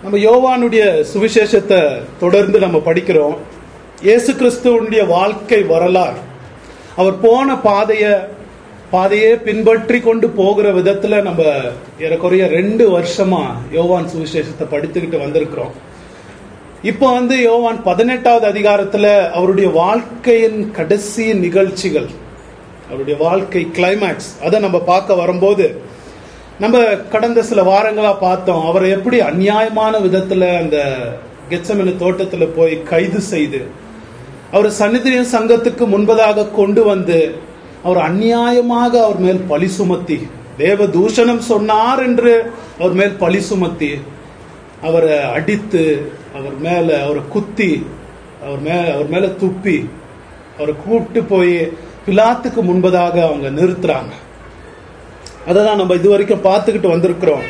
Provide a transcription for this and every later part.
நம்ம யோவானுடைய சுவிசேஷத்தை தொடர்ந்து நம்ம படிக்கிறோம் இயேசு கிறிஸ்துவனுடைய வாழ்க்கை வரலாறு அவர் போன பாதைய பாதையே பின்பற்றி கொண்டு போகிற விதத்துல நம்ம ஏறக்குறைய ரெண்டு வருஷமா யோவான் சுவிசேஷத்தை படித்துக்கிட்டு வந்திருக்கிறோம் இப்போ வந்து யோவான் பதினெட்டாவது அதிகாரத்துல அவருடைய வாழ்க்கையின் கடைசி நிகழ்ச்சிகள் அவருடைய வாழ்க்கை கிளைமேக்ஸ் அதை நம்ம பார்க்க வரும்போது நம்ம கடந்த சில வாரங்களா பார்த்தோம் அவரை எப்படி அநியாயமான விதத்துல அந்த கெச்சமன தோட்டத்துல போய் கைது செய்து அவர் சன்னிதிரியின் சங்கத்துக்கு முன்பதாக கொண்டு வந்து அவர் அநியாயமாக அவர் மேல் பழி சுமத்தி தேவ தூஷணம் சொன்னார் என்று அவர் மேல் பழி சுமத்தி அவரை அடித்து அவர் மேல அவரை குத்தி அவர் மேல அவர் மேல துப்பி அவரை கூப்பிட்டு போய் பிலாத்துக்கு முன்பதாக அவங்க நிறுத்துறாங்க அதை தான் நம்ம இது வரைக்கும் பார்த்துக்கிட்டு வந்திருக்கிறோம்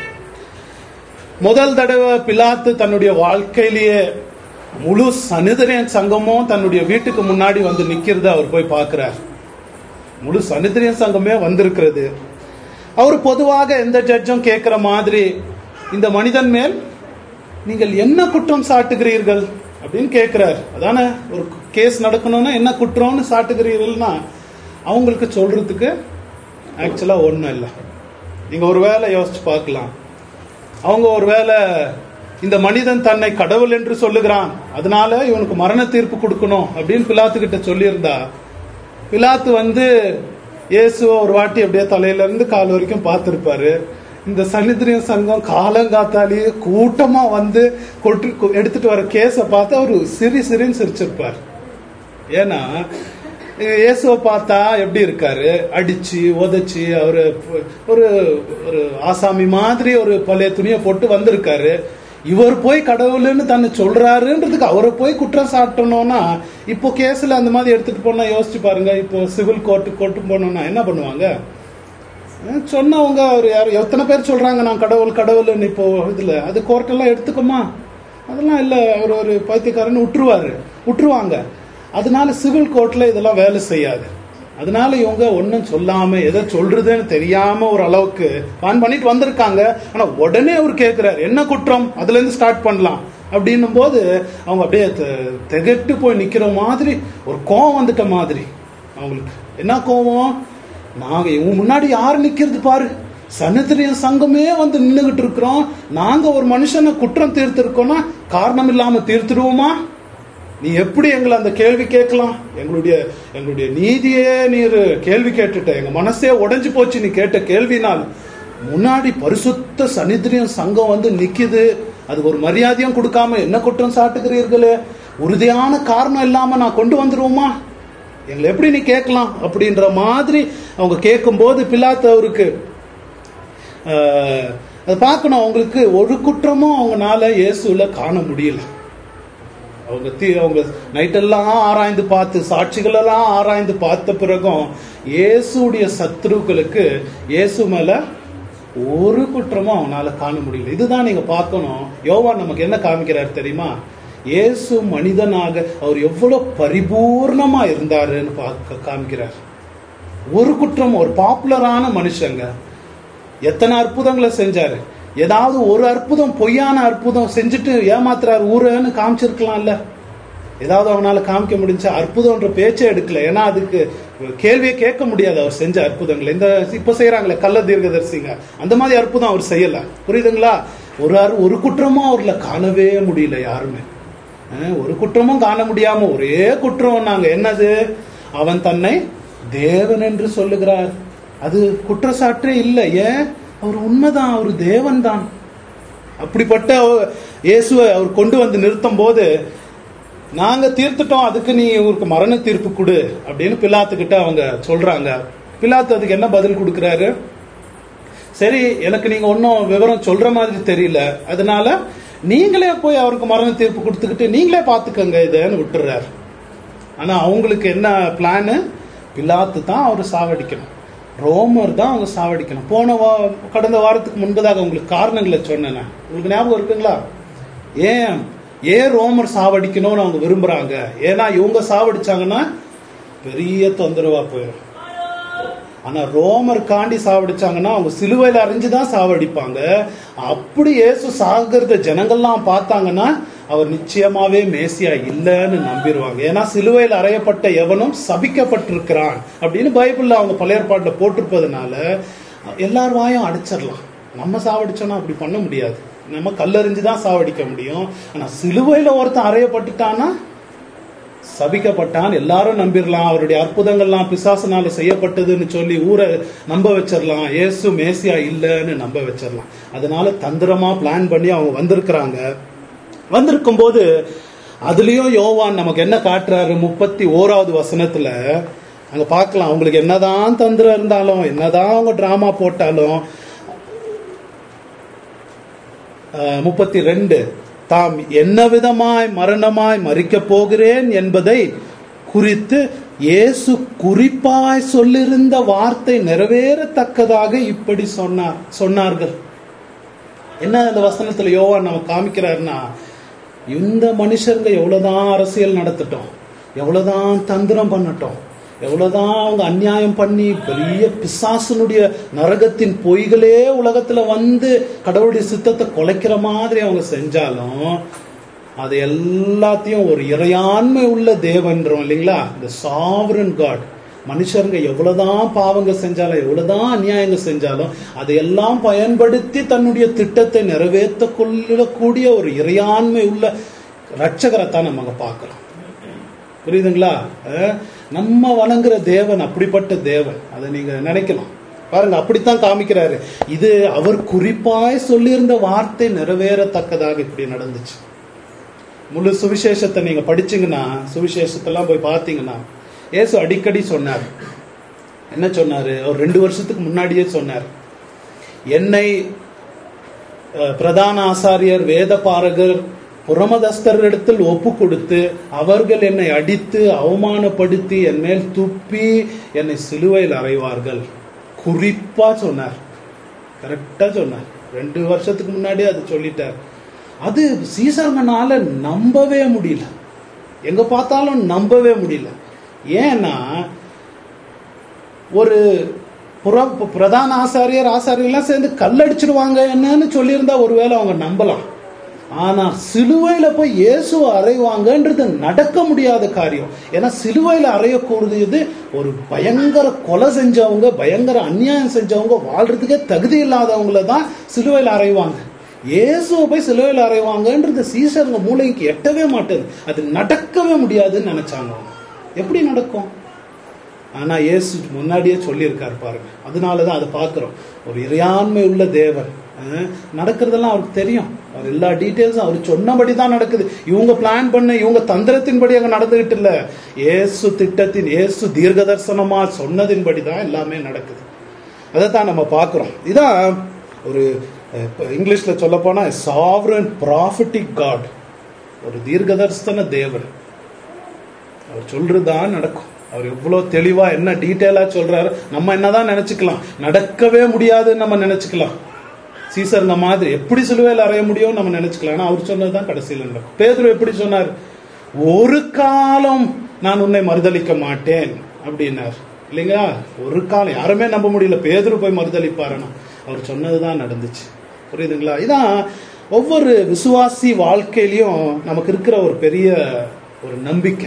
முதல் தடவை பிலாத்து தன்னுடைய வாழ்க்கையிலேயே முழு சனிதரியன் சங்கமும் தன்னுடைய வீட்டுக்கு முன்னாடி வந்து நிக்கிறத அவர் போய் பார்க்கிறார் முழு சனிதரியன் சங்கமே வந்திருக்கிறது அவர் பொதுவாக எந்த ஜட்ஜும் கேட்கிற மாதிரி இந்த மனிதன் மேல் நீங்கள் என்ன குற்றம் சாட்டுகிறீர்கள் அப்படின்னு கேட்கிறார் அதானே ஒரு கேஸ் நடக்கணும்னா என்ன குற்றம்னு சாட்டுகிறீர்கள்னா அவங்களுக்கு சொல்றதுக்கு ஆக்சுவலா ஒன்றும் இல்லை நீங்க ஒரு வேலை யோசிச்சு பார்க்கலாம் அவங்க ஒரு வேலை இந்த மனிதன் தன்னை கடவுள் என்று சொல்லுகிறான் அதனால இவனுக்கு மரண தீர்ப்பு கொடுக்கணும் அப்படின்னு பிலாத்து கிட்ட சொல்லியிருந்தா பிலாத்து வந்து இயேசுவை ஒரு வாட்டி அப்படியே தலையில இருந்து கால் வரைக்கும் பார்த்திருப்பாரு இந்த சன்னிதிரிய சங்கம் காலங்காத்தாலேயே கூட்டமா வந்து கொட்டு எடுத்துட்டு வர கேஸை பார்த்து அவரு சிரி சிரின்னு சிரிச்சிருப்பார் ஏன்னா இயேசுவை பார்த்தா எப்படி இருக்காரு அடிச்சு உதச்சு அவரு ஒரு ஒரு ஆசாமி மாதிரி ஒரு பழைய துணியை போட்டு வந்திருக்காரு இவர் போய் கடவுள்னு தன்னை சொல்றாருன்றதுக்கு அவரை போய் குற்றம் சாட்டணும்னா இப்போ கேஸ்ல அந்த மாதிரி எடுத்துட்டு போனா யோசிச்சு பாருங்க இப்போ சிவில் கோர்ட்டு கோர்ட்டு போனோம்னா என்ன பண்ணுவாங்க சொன்னவங்க அவர் யார் எத்தனை பேர் சொல்றாங்க நான் கடவுள் கடவுள்னு இப்போ இதுல அது கோர்ட்டெல்லாம் எடுத்துக்குமா அதெல்லாம் இல்ல அவர் ஒரு பைத்தியக்காரன்னு விட்டுருவாரு விட்டுருவாங்க அதனால சிவில் கோர்ட்ல இதெல்லாம் வேலை செய்யாது அதனால இவங்க ஒன்றும் சொல்லாம எதை சொல்றதுன்னு தெரியாம ஒரு அளவுக்கு பான் பண்ணிட்டு வந்திருக்காங்க ஆனா உடனே அவர் கேட்கிறார் என்ன குற்றம் அதுல இருந்து ஸ்டார்ட் பண்ணலாம் அப்படின்னும் போது அவங்க அப்படியே திகட்டு போய் நிக்கிற மாதிரி ஒரு கோவம் வந்துட்ட மாதிரி அவங்களுக்கு என்ன கோவம் நாங்க இவங்க முன்னாடி யார் நிக்கிறது பாரு சனத்திரிய சங்கமே வந்து நின்றுகிட்டு இருக்கிறோம் நாங்க ஒரு மனுஷனை குற்றம் தீர்த்திருக்கோம்னா காரணம் இல்லாம தீர்த்துடுவோமா நீ எப்படி எங்களை அந்த கேள்வி கேட்கலாம் எங்களுடைய எங்களுடைய நீதியே நீர் கேள்வி கேட்டுட்ட எங்க மனசே உடைஞ்சு போச்சு நீ கேட்ட கேள்வினால் முன்னாடி பரிசுத்த சனித்திரியம் சங்கம் வந்து நிக்குது அது ஒரு மரியாதையும் கொடுக்காம என்ன குற்றம் சாட்டுகிறீர்களே உறுதியான காரணம் இல்லாம நான் கொண்டு வந்துருவோமா எங்களை எப்படி நீ கேட்கலாம் அப்படின்ற மாதிரி அவங்க கேட்கும் போது பிலாத்து அவருக்கு அதை பார்க்கணும் அவங்களுக்கு ஒரு குற்றமும் அவங்கனால இயேசுல காண முடியல அவங்க தீ அவங்க நைட்டெல்லாம் ஆராய்ந்து பார்த்து சாட்சிகள் எல்லாம் ஆராய்ந்து பார்த்த பிறகும் இயேசுடைய சத்ருக்களுக்கு இயேசு மேல ஒரு குற்றமும் அவனால காண முடியல இதுதான் நீங்க பார்க்கணும் யோவான் நமக்கு என்ன காமிக்கிறார் தெரியுமா இயேசு மனிதனாக அவர் எவ்வளவு பரிபூர்ணமா இருந்தாருன்னு பார்க்க காமிக்கிறார் ஒரு குற்றம் ஒரு பாப்புலரான மனுஷங்க எத்தனை அற்புதங்களை செஞ்சாரு ஏதாவது ஒரு அற்புதம் பொய்யான அற்புதம் செஞ்சுட்டு ஏமாத்துறாரு ஊரன்னு காமிச்சிருக்கலாம்ல ஏதாவது அவனால காமிக்க முடிஞ்சா அற்புதம்ன்ற பேச்சே எடுக்கல ஏன்னா அதுக்கு கேள்வியை கேட்க முடியாது அவர் செஞ்ச அற்புதங்களை இந்த இப்ப செய்யறாங்களே கள்ள தீர்க்கதரிசிங்க அந்த மாதிரி அற்புதம் அவர் செய்யல புரியுதுங்களா ஒரு ஒரு குற்றமும் அவர்ல காணவே முடியல யாருமே ஒரு குற்றமும் காண முடியாம ஒரே குற்றம் நாங்க என்னது அவன் தன்னை தேவன் என்று சொல்லுகிறார் அது குற்றச்சாற்றே இல்லை ஏன் அவர் உண்மைதான் அவர் தேவன் தான் அப்படிப்பட்ட இயேசுவை அவர் கொண்டு வந்து நிறுத்தும் போது நாங்க தீர்த்துட்டோம் அதுக்கு நீ இவருக்கு மரண தீர்ப்பு கொடு அப்படின்னு பிலாத்துக்கிட்ட அவங்க சொல்றாங்க பிலாத்து அதுக்கு என்ன பதில் கொடுக்குறாரு சரி எனக்கு நீங்க ஒன்னும் விவரம் சொல்ற மாதிரி தெரியல அதனால நீங்களே போய் அவருக்கு மரண தீர்ப்பு கொடுத்துக்கிட்டு நீங்களே பாத்துக்கங்க இதுன்னு விட்டுறாரு ஆனா அவங்களுக்கு என்ன பிளானு பிலாத்து தான் அவர் சாவடிக்கணும் ரோமர் தான் அவங்க சாவடிக்கணும் போன வா கடந்த வாரத்துக்கு முன்பதாக உங்களுக்கு காரணங்களை சொன்னேன் உங்களுக்கு ஞாபகம் இருக்குங்களா ஏன் ஏன் ரோமர் சாவடிக்கணும்னு அவங்க விரும்புறாங்க ஏன்னா இவங்க சாவடிச்சாங்கன்னா பெரிய தொந்தரவா போயிடும் ஆனா ரோமர் காண்டி சாவடிச்சாங்கன்னா அவங்க சிலுவையில அறிஞ்சுதான் சாவடிப்பாங்க அப்படி இயேசு சாகிறத ஜனங்கள்லாம் பார்த்தாங்கன்னா அவர் நிச்சயமாவே மேசியா இல்லைன்னு நம்பிடுவாங்க ஏன்னா சிலுவையில் அறையப்பட்ட எவனும் சபிக்கப்பட்டிருக்கிறான் அப்படின்னு பைபிள்ல அவங்க பழைய ஏற்பாட்டில் போட்டிருப்பதுனால எல்லார் வாயும் அடிச்சிடலாம் நம்ம சாவடிச்சோம்னா அப்படி பண்ண முடியாது நம்ம கல்லறிஞ்சு தான் சாவடிக்க முடியும் ஆனா சிலுவையில ஒருத்தன் அறையப்பட்டுட்டான்னா சபிக்கப்பட்டான் எல்லாரும் நம்பிடலாம் அவருடைய அற்புதங்கள்லாம் பிசாசனால செய்யப்பட்டதுன்னு சொல்லி ஊரை நம்ப வச்சிடலாம் இயேசு மேசியா இல்லைன்னு நம்ப வச்சிடலாம் அதனால தந்திரமா பிளான் பண்ணி அவங்க வந்திருக்கிறாங்க வந்திருக்கும் போது அதுலயும் யோவான் நமக்கு என்ன காட்டுறாரு முப்பத்தி ஓராவது வசனத்துல அங்க பார்க்கலாம் அவங்களுக்கு என்னதான் தந்திரம் இருந்தாலும் என்னதான் அவங்க டிராமா போட்டாலும் முப்பத்தி ரெண்டு தாம் என்ன விதமாய் மரணமாய் மறிக்கப் போகிறேன் என்பதை குறித்து இயேசு குறிப்பாய் சொல்லிருந்த வார்த்தை நிறைவேறத்தக்கதாக இப்படி சொன்னார் சொன்னார்கள் என்ன அந்த வசனத்துல யோவான் நம்ம காமிக்கிறாருன்னா இந்த மனுஷருங்க எவ்வளவுதான் அரசியல் நடத்தட்டும் எவ்வளவுதான் தந்திரம் பண்ணட்டும் எவ்வளவுதான் அவங்க அநியாயம் பண்ணி பெரிய பிசாசனுடைய நரகத்தின் பொய்களே உலகத்துல வந்து கடவுளுடைய சித்தத்தை குலைக்கிற மாதிரி அவங்க செஞ்சாலும் அது எல்லாத்தையும் ஒரு இறையாண்மை உள்ள தேவன்றோம் இல்லைங்களா இந்த சாவரன் காட் மனுஷருங்க எவ்வளவுதான் பாவங்க செஞ்சாலும் எவ்வளவுதான் அநியாயங்க செஞ்சாலும் அதையெல்லாம் பயன்படுத்தி தன்னுடைய திட்டத்தை நிறைவேற்ற கொள்ளக்கூடிய ஒரு இறையாண்மை உள்ள ரட்சகரைத்தான் நம்ம அங்க பார்க்கிறோம் புரியுதுங்களா அஹ் நம்ம வணங்குற தேவன் அப்படிப்பட்ட தேவன் அதை நீங்க நினைக்கலாம் பாருங்க அப்படித்தான் காமிக்கிறாரு இது அவர் குறிப்பாய் சொல்லியிருந்த வார்த்தை நிறைவேறத்தக்கதாக இப்படி நடந்துச்சு முழு சுவிசேஷத்தை நீங்க படிச்சீங்கன்னா சுவிசேஷத்தெல்லாம் போய் பார்த்தீங்கன்னா ஏசு அடிக்கடி சொன்னார் என்ன சொன்னாரு அவர் ரெண்டு வருஷத்துக்கு முன்னாடியே சொன்னார் என்னை அஹ், பிரதான ஆசாரியர் வேத பாரகர் புறமதஸ்தரிடத்தில் ஒப்பு கொடுத்து அவர்கள் என்னை அடித்து அவமானப்படுத்தி என் மேல் துப்பி என்னை சிலுவையில் அறைவார்கள் குறிப்பா சொன்னார் கரெக்டா சொன்னார் ரெண்டு வருஷத்துக்கு முன்னாடியே அது சொல்லிட்டார் அது சீசர்கனால நம்பவே முடியல எங்க பார்த்தாலும் நம்பவே முடியல ஏன்னா ஒரு புற பிரதான ஆசாரியர் ஆசாரியர்லாம் சேர்ந்து கல்லடிச்சிடுவாங்க என்னன்னு சொல்லியிருந்தா ஒருவேளை அவங்க நம்பலாம் ஆனா சிலுவையில போய் இயேசுவை அறைவாங்கன்றது நடக்க முடியாத காரியம் ஏன்னா சிலுவையில அறையக்கூடியது ஒரு பயங்கர கொலை செஞ்சவங்க பயங்கர அநியாயம் செஞ்சவங்க வாழ்றதுக்கே தகுதி இல்லாதவங்கள தான் சிலுவையில அறைவாங்க இயேசுவை போய் சிலுவையில் அறைவாங்கன்றது சீசருங்க மூளைக்கு எட்டவே மாட்டேது அது நடக்கவே முடியாதுன்னு நினைச்சாங்க அவங்க. எப்படி நடக்கும் ஆனா இயேசு முன்னாடியே சொல்லியிருக்காரு பாருங்க அதனாலதான் அதை பார்க்கிறோம் ஒரு இறையாண்மை உள்ள தேவன் அஹ், நடக்கிறதெல்லாம் அவருக்கு தெரியும் அவர் எல்லா டீட்டெயில்ஸும் அவர் சொன்னபடி தான் நடக்குது இவங்க பிளான் பண்ண இவங்க தந்திரத்தின்படி அங்க நடந்துகிட்டு இல்ல இயேசு திட்டத்தின் இயேசு தீர்க்க தரிசனமா சொன்னதின்படி தான் எல்லாமே நடக்குது அதைத்தான் நம்ம பார்க்கிறோம் இதான் ஒரு அஹ், இப்ப இங்கிலீஷ்ல சொல்ல போனா சாவரன் ப்ராஃபிட்டிக் காட் ஒரு தீர்க்கதர்சன தேவன் அவர் சொல்றதுதான் நடக்கும் அவர் எவ்வளவு தெளிவா என்ன டீட்டெயிலா சொல்றாரு நம்ம என்னதான் நினைச்சுக்கலாம் நடக்கவே முடியாதுன்னு நம்ம நினைச்சுக்கலாம் சீசருங்க மாதிரி எப்படி சிலுவையில் அறைய முடியும் நம்ம நினைச்சுக்கலாம் ஆனா அவர் சொன்னதுதான் கடைசியில் நடக்கும் பேதுரு எப்படி சொன்னார் ஒரு காலம் நான் உன்னை மறுதலிக்க மாட்டேன் அப்படின்னார் இல்லைங்களா ஒரு காலம் யாருமே நம்ப முடியல பேதுரு போய் மறுதலிப்பாருன்னா அவர் சொன்னதுதான் நடந்துச்சு புரியுதுங்களா இதான் ஒவ்வொரு விசுவாசி வாழ்க்கையிலையும் நமக்கு இருக்கிற ஒரு பெரிய ஒரு நம்பிக்கை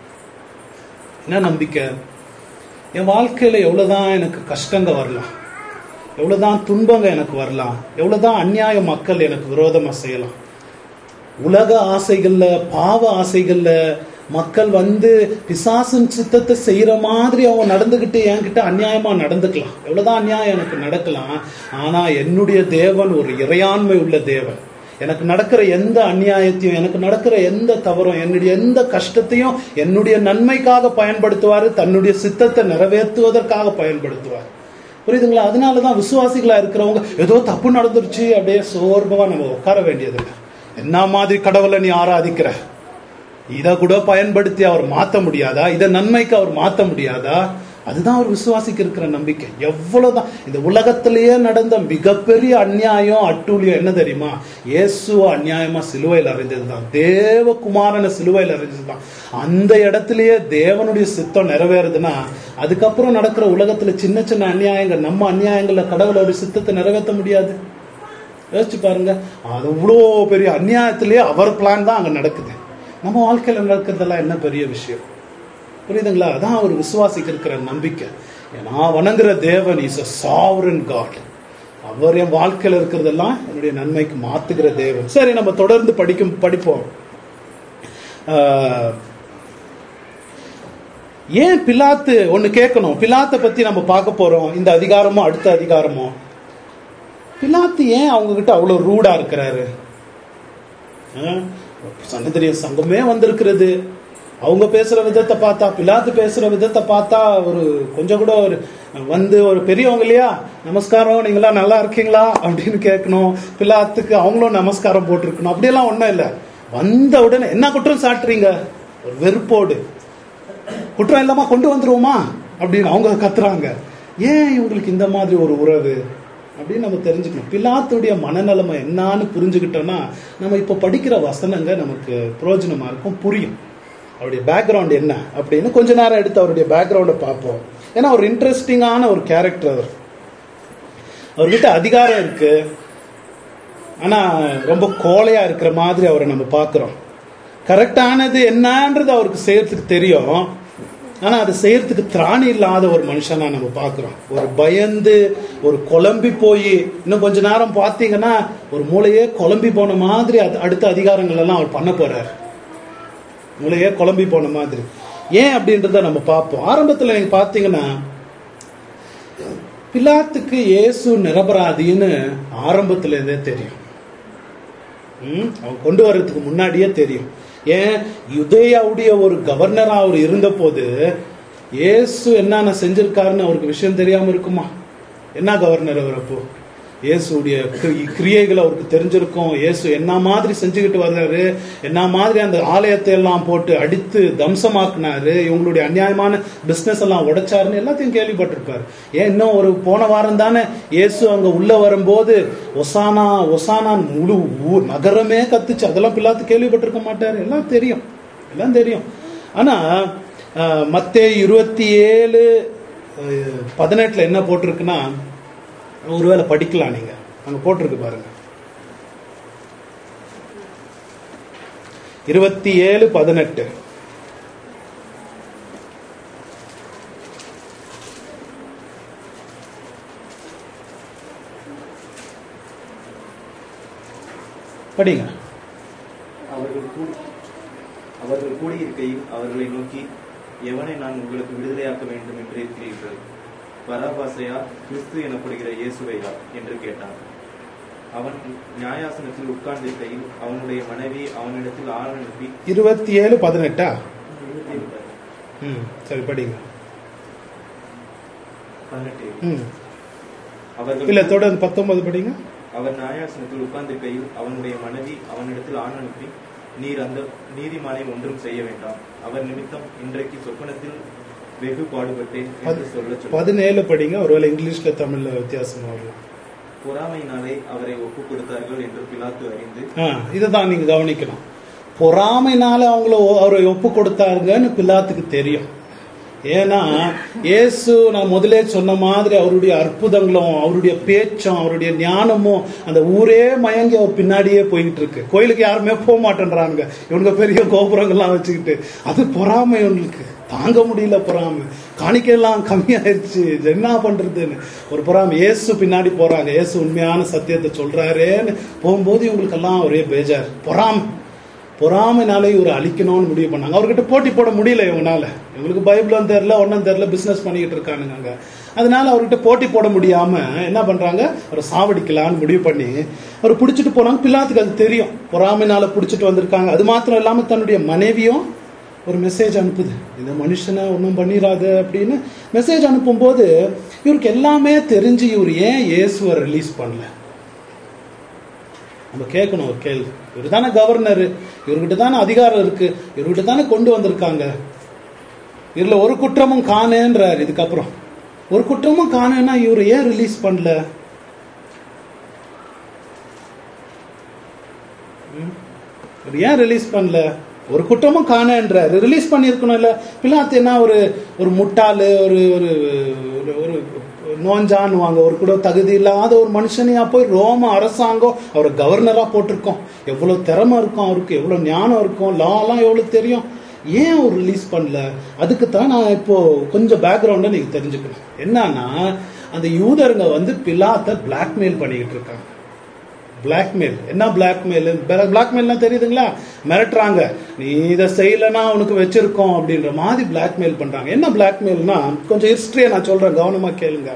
என்ன நம்பிக்கை என் வாழ்க்கையில எவ்வளவுதான் எனக்கு கஷ்டங்க வரலாம் எவ்வளவுதான் துன்பங்க எனக்கு வரலாம் எவ்வளவுதான் அநியாய மக்கள் எனக்கு விரோதமா செய்யலாம் உலக ஆசைகள்ல பாவ ஆசைகள்ல மக்கள் வந்து பிசாசின் சித்தத்தை செய்யற மாதிரி அவங்க நடந்துகிட்டு என்கிட்ட அநியாயமா நடந்துக்கலாம் எவ்வளவுதான் அநியாயம் எனக்கு நடக்கலாம் ஆனா என்னுடைய தேவன் ஒரு இறையாண்மை உள்ள தேவன் எனக்கு நடக்கிற எந்த அநியாயத்தையும் எனக்கு நடக்கிற எந்த தவறும் என்னுடைய எந்த கஷ்டத்தையும் என்னுடைய நன்மைக்காக பயன்படுத்துவாரு தன்னுடைய சித்தத்தை நிறைவேற்றுவதற்காக பயன்படுத்துவார் புரியுதுங்களா அதனாலதான் விசுவாசிகளா இருக்கிறவங்க ஏதோ தப்பு நடந்துருச்சு அப்படியே சோர்வா நம்ம உட்கார வேண்டியதில்லை என்ன மாதிரி கடவுளை நீ ஆராதிக்கிற இதை கூட பயன்படுத்தி அவர் மாத்த முடியாதா இதை நன்மைக்கு அவர் மாத்த முடியாதா அதுதான் ஒரு விசுவாசிக்கு இருக்கிற நம்பிக்கை எவ்வளவுதான் இந்த உலகத்திலேயே நடந்த மிகப்பெரிய அநியாயம் அட்டூழியம் என்ன தெரியுமா இயேசுவ அநியாயமா சிலுவையில் அறிந்ததுதான் தேவகுமாரனை சிலுவையில் அறிஞ்சதுதான் அந்த இடத்திலேயே தேவனுடைய சித்தம் நிறைவேறுதுன்னா அதுக்கப்புறம் நடக்கிற உலகத்துல சின்ன சின்ன அநியாயங்கள் நம்ம அநியாயங்கள்ல கடவுளோட சித்தத்தை நிறைவேற்ற முடியாது யோசிச்சு பாருங்க அது அவ்வளோ பெரிய அநியாயத்திலேயே அவர் பிளான் தான் அங்க நடக்குது நம்ம வாழ்க்கையில நடக்கிறதெல்லாம் என்ன பெரிய விஷயம் புரியுதுங்களா அதான் ஒரு விசுவாசிக்கு இருக்கிற நம்பிக்கை நான் வணங்குற தேவன் இஸ் அ சாவரன் காட் அவர் என் வாழ்க்கையில இருக்கிறதெல்லாம் என்னுடைய நன்மைக்கு மாத்துகிற தேவன் சரி நம்ம தொடர்ந்து படிக்கும் படிப்போம் ஆஹ், ஏன் பிலாத்து ஒன்னு கேட்கணும் பிலாத்தை பத்தி நம்ம பார்க்க போறோம் இந்த அதிகாரமோ அடுத்த அதிகாரமோ பிலாத்து ஏன் அவங்க கிட்ட அவ்வளவு ரூடா இருக்கிறாரு சன்னதிரிய சங்கமே வந்திருக்கிறது அவங்க பேசுற விதத்தை பார்த்தா பிலாத்து பேசுற விதத்தை பார்த்தா ஒரு கொஞ்சம் கூட ஒரு வந்து ஒரு பெரியவங்க இல்லையா நமஸ்காரம் நீங்களா நல்லா இருக்கீங்களா அப்படின்னு கேட்கணும் பிலாத்துக்கு அவங்களும் நமஸ்காரம் போட்டிருக்கணும் அப்படியெல்லாம் ஒண்ணும் இல்லை வந்த உடனே என்ன குற்றம் சாட்டுறீங்க ஒரு வெறுப்போடு குற்றம் இல்லாம கொண்டு வந்துருவோமா அப்படின்னு அவங்க கத்துறாங்க ஏன் இவங்களுக்கு இந்த மாதிரி ஒரு உறவு அப்படின்னு நம்ம தெரிஞ்சுக்கணும் பிலாத்துடைய மனநலமை என்னன்னு புரிஞ்சுக்கிட்டோம்னா நம்ம இப்ப படிக்கிற வசனங்க நமக்கு பிரயோஜனமா இருக்கும் புரியும் அவருடைய பேக்ரவுண்ட் என்ன அப்படின்னு கொஞ்ச நேரம் எடுத்து அவருடைய பேக்ரவுண்டை பார்ப்போம் ஏன்னா ஒரு இன்ட்ரெஸ்டிங்கான ஒரு கேரக்டர் அவர் அவர்கிட்ட அதிகாரம் இருக்கு ஆனா ரொம்ப கோழையா இருக்கிற மாதிரி அவரை நம்ம பார்க்கிறோம் கரெக்டானது என்னன்றது அவருக்கு செய்யறதுக்கு தெரியும் ஆனா அதை செய்யறதுக்கு திராணி இல்லாத ஒரு மனுஷனா நம்ம பார்க்கிறோம் ஒரு பயந்து ஒரு குழம்பி போய் இன்னும் கொஞ்ச நேரம் பார்த்தீங்கன்னா ஒரு மூளையே குழம்பி போன மாதிரி அது- அடுத்த அதிகாரங்கள் எல்லாம் அவர் பண்ண போறாரு மூளையே குழம்பி போன மாதிரி ஏன் அப்படின்றத நம்ம பார்ப்போம் ஆரம்பத்துல நீங்க பார்த்தீங்கன்னா பிலாத்துக்கு இயேசு நிரபராதின்னு ஆரம்பத்துல இருந்தே தெரியும் ம், அவன் கொண்டு வர்றதுக்கு முன்னாடியே தெரியும் ஏன் யுதேயாவுடைய ஒரு கவர்னரா அவர் இருந்த போது இயேசு என்னென்ன செஞ்சிருக்காருன்னு அவருக்கு விஷயம் தெரியாம இருக்குமா என்ன கவர்னர் அவர் அப்போ இயேசுடைய கிரி- கிரியைகள் அவருக்கு தெரிஞ்சிருக்கும் இயேசு என்ன மாதிரி செஞ்சுக்கிட்டு வர்றாரு என்ன மாதிரி அந்த ஆலயத்தை எல்லாம் போட்டு அடித்து தம்சமாக்குனாரு இவங்களுடைய அநியாயமான பிசினஸ் எல்லாம் உடைச்சாருன்னு எல்லாத்தையும் கேள்விப்பட்டிருப்பாரு ஏன் இன்னும் ஒரு போன வாரம் தானே இயேசு அங்க உள்ள வரும்போது ஒசானா ஒசானா முழு ஊர் நகரமே கத்துச்சு அதெல்லாம் பிள்ளாத்து கேள்விப்பட்டிருக்க மாட்டாரு எல்லாம் தெரியும் எல்லாம் தெரியும் ஆனா அஹ், மத்தேயு இருபத்தி ஏழு பதினெட்டுல என்ன போட்டிருக்குன்னா ஒருவேளை படிக்கலாம் நீங்க அங்க போட்டிருக்கு பாருங்க இருபத்தி ஏழு பதினெட்டு படிங்க அவர்கள் கூடி அவர்கள் கூடியிருக்கையில் அவர்களை நோக்கி எவனை நான் உங்களுக்கு விடுதலையாக்க வேண்டும் என்று இருக்கிறீர்கள் பராபாசையா கிறிஸ்து எனப்படுகிற இயேசுவையா என்று கேட்டான் அவன் நியாயாசனத்தில் உட்கார்ந்திருக்கையில் அவனுடைய மனைவி அவனிடத்தில் ஆள் அனுப்பி இருபத்தி ஏழு பதினெட்டா ம் சரி படிங்க பதினெட்டு ம் அவர்கள் இல்ல தொடர்ந்து பத்தொன்பது படிங்க அவர் நியாயாசனத்தில் உட்கார்ந்திருக்கையில் அவனுடைய மனைவி அவனிடத்தில் ஆண் அனுப்பி நீர் அந்த நீதிமானை ஒன்றும் செய்ய வேண்டாம் அவர் நிமித்தம் இன்றைக்கு சொப்பனத்தில் வெகு பாடுபட்டேன் என்று சொல்ல சொன்னார் பதினேழு படிங்க ஒருவேளை இங்கிலீஷ்ல தமிழ்ல வித்தியாசமா வரும் பொறாமையினாலே அவரை ஒப்புக் கொடுத்தார்கள் என்று பிலாத்து அறிந்து ஆ, இதுதான் நீங்க கவனிக்கணும் பொறாமைனால அவங்கள ஒ- அவரை ஒப்பு கொடுத்தாருங்கன்னு பிலாத்துக்கு தெரியும் ஏன்னா இயேசு நான் முதலே சொன்ன மாதிரி அவருடைய அற்புதங்களும் அவருடைய பேச்சும் அவருடைய ஞானமும் அந்த ஊரே மயங்கி அவர் பின்னாடியே போய்கிட்டு இருக்கு கோயிலுக்கு யாருமே போக மாட்டேன்றாங்க இவங்க பெரிய கோபுரங்கள்லாம் வச்சுக்கிட்டு அது பொறாமை இவங்களுக்கு தாங்க முடியல பொறாமை காணிக்கையெல்லாம் கம்மியாயிருச்சு என்ன பண்றதுன்னு ஒரு பொறாமை இயேசு பின்னாடி போறாங்க இயேசு உண்மையான சத்தியத்தை சொல்றாரேன்னு போகும்போது இவங்களுக்கெல்லாம் ஒரே பேஜார் பொறாமை பொறாமைனாலே இவரை அழிக்கணும்னு முடிவு பண்ணாங்க அவர்கிட்ட போட்டி போட முடியல இவங்கனால இவங்களுக்கு பைபிளும் தெரியல ஒன்றும் தெரியல பிசினஸ் பண்ணிக்கிட்டு இருக்கானுங்க அங்க அதனால அவர்கிட்ட போட்டி போட முடியாம என்ன பண்றாங்க அவரை சாவடிக்கலாம்னு முடிவு பண்ணி அவர் பிடிச்சிட்டு போனாங்க பிள்ளாத்துக்கு அது தெரியும் பொறாமைனால பிடிச்சிட்டு வந்திருக்காங்க அது மாத்திரம் இல்லாம தன்னுடைய மனைவியும் ஒரு மெசேஜ் அனுப்புது இந்த மனுஷனை ஒன்றும் பண்ணிடாத அப்படின்னு மெசேஜ் அனுப்பும்போது இவருக்கு எல்லாமே தெரிஞ்சு இவர் ஏன் இயேசுவை ரிலீஸ் பண்ணல நம்ம கேட்கணும் ஒரு கேள்வி இவர் தானே கவர்னர் இவர்கிட்ட தானே அதிகாரம் இருக்கு இவர்கிட்ட தானே கொண்டு வந்திருக்காங்க இதுல ஒரு குற்றமும் காணேன்றார் இதுக்கப்புறம் ஒரு குற்றமும் காணேன்னா இவர் ஏன் ரிலீஸ் பண்ணல ம்? இவர் ஏன் ரிலீஸ் பண்ணல ஒரு குற்றமும் காணேன்றார் ரிலீஸ் பண்ணியிருக்கணும்ல பிலாத்து என்ன ஒரு ஒரு முட்டாளு ஒரு ஒரு ஒரு- ஒரு நோஞ்சான்னுவாங்க ஒரு கூட தகுதி இல்லாத ஒரு மனுஷனையா போய் ரோம அரசாங்கம் அவரை கவர்னரா போட்டிருக்கோம் எவ்வளவு திறமை இருக்கும் அவருக்கு எவ்வளவு ஞானம் இருக்கும் லா எல்லாம் எவ்வளவு தெரியும் ஏன் அவர் ரிலீஸ் பண்ணல அதுக்கு தான் நான் இப்போ கொஞ்சம் பேக்ரவுண்டை நீங்க தெரிஞ்சுக்கணும் என்னன்னா அந்த யூதருங்க வந்து பிலாத்தை பிளாக்மெயில் பண்ணிக்கிட்டு இருக்காங்க பிளாக்மெயில் என்ன பிளாக்மெயில் பிளாக்மெயில்னா தெரியுதுங்களா மிரட்டுறாங்க நீ இதை செய்யலைன்னா உனக்கு வச்சிருக்கோம் அப்படின்ற மாதிரி பிளாக்மெயில் பண்றாங்க என்ன பிளாக்மெயில்னா கொஞ்சம் ஹிஸ்டரியை நான் சொல்றேன் கவனமா கேளுங்க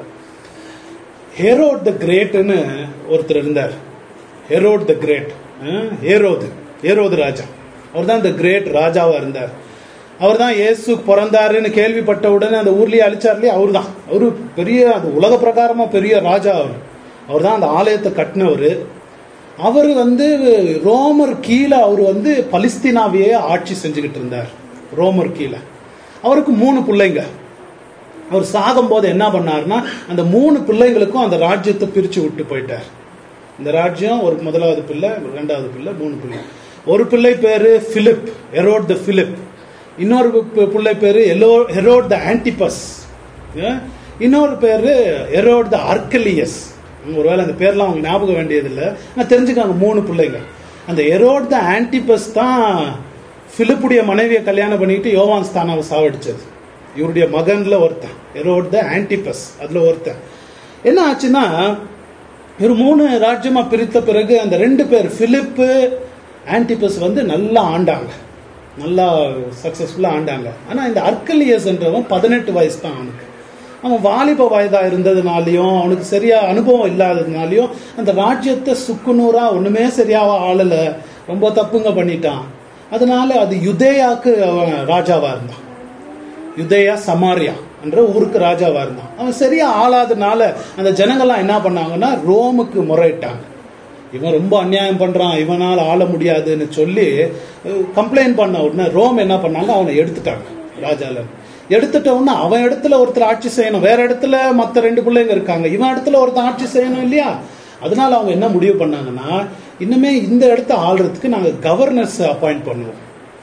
ஹெரோட் த கிரேட்னு ஒருத்தர் இருந்தார் ஹெரோட் த கிரேட் ஹேரோது ஹேரோது ராஜா அவர் தான் த கிரேட் ராஜாவா இருந்தார் அவர் தான் இயேசு பிறந்தாருன்னு கேள்விப்பட்ட உடனே அந்த ஊர்லயே அழிச்சார் இல்லையா அவர் தான் அவரு பெரிய அது உலக பிரகாரமா பெரிய ராஜா அவர் அவர் தான் அந்த ஆலயத்தை கட்டினவர் அவர் வந்து ரோமர் கீழே அவர் வந்து பலிஸ்தீனாவையே ஆட்சி செஞ்சுக்கிட்டு இருந்தார் ரோமர் கீழே அவருக்கு மூணு பிள்ளைங்க அவர் சாகும்போது என்ன பண்ணாருன்னா அந்த மூணு பிள்ளைங்களுக்கும் அந்த ராஜ்யத்தை பிரிச்சு விட்டு போயிட்டார் இந்த ராஜ்யம் ஒரு முதலாவது பிள்ளை ரெண்டாவது பிள்ளை மூணு பிள்ளை ஒரு பிள்ளை பேரு பிலிப் ஹெரோட் த பிலிப் இன்னொரு பி- பிள்ளை பேரு எலோ ஹெரோட் த ஆன்டிபஸ் ஏன்? இன்னொரு பேரு ஹெரோட் த ஆர்கலியஸ் ஒருவேளை அந்த பேர்லாம் உங்களுக்கு ஞாபகம் வேண்டியதில்லை ஆனால் தெரிஞ்சுக்காங்க மூணு பிள்ளைங்க அந்த ஹெரோட் த ஆன்டிபஸ் தான் பிலிப்புடைய மனைவியை கல்யாணம் பண்ணிட்டு யோவான் ஸ்தானாவை சாவடிச்சது இவருடைய மகன்ல ஒருத்தன் ஹெரோட் த ஆன்டிபஸ் அதுல ஒருத்தன் என்ன ஆச்சுன்னா இவர் மூணு ராஜ்யமா பிரித்த பிறகு அந்த ரெண்டு பேர் பிலிப்பு ஆன்டிபஸ் வந்து நல்லா ஆண்டாங்க நல்லா சக்சஸ்ஃபுல்லா ஆண்டாங்க ஆனா இந்த அர்கலியஸ்ன்றவன் பதினெட்டு வயசு தான் அவனுக்கு அவன் வாலிப வயதா இருந்ததுனாலையும் அவனுக்கு சரியா அனுபவம் இல்லாததுனாலையும் அந்த ராஜ்யத்தை சுக்குநூறா ஒண்ணுமே சரியாவா ஆளல ரொம்ப தப்புங்க பண்ணிட்டான் அதனால அது யுதேயாக்கு அவன் ராஜாவா இருந்தான் யுதேயா சமாரியா என்ற ஊருக்கு ராஜாவா இருந்தான் அவன் சரியா ஆளாதனால அந்த ஜனங்கள்லாம் என்ன பண்ணாங்கன்னா ரோமுக்கு முறையிட்டாங்க இவன் ரொம்ப அநியாயம் பண்றான் இவனால் ஆள முடியாதுன்னு சொல்லி கம்ப்ளைண்ட் பண்ண உடனே ரோம் என்ன பண்ணாங்க அவனை எடுத்துட்டாங்க ராஜால எடுத்துட்ட உடனே அவன் இடத்துல ஒருத்தர் ஆட்சி செய்யணும் வேற இடத்துல மத்த ரெண்டு பிள்ளைங்க இருக்காங்க இவன் இடத்துல ஒருத்தர் ஆட்சி செய்யணும் இல்லையா அதனால அவங்க என்ன முடிவு பண்ணாங்கன்னா இன்னுமே இந்த இடத்த ஆள்றதுக்கு நாங்க கவர்னர்ஸ் அப்பாயிண்ட் பண்ணுவோம்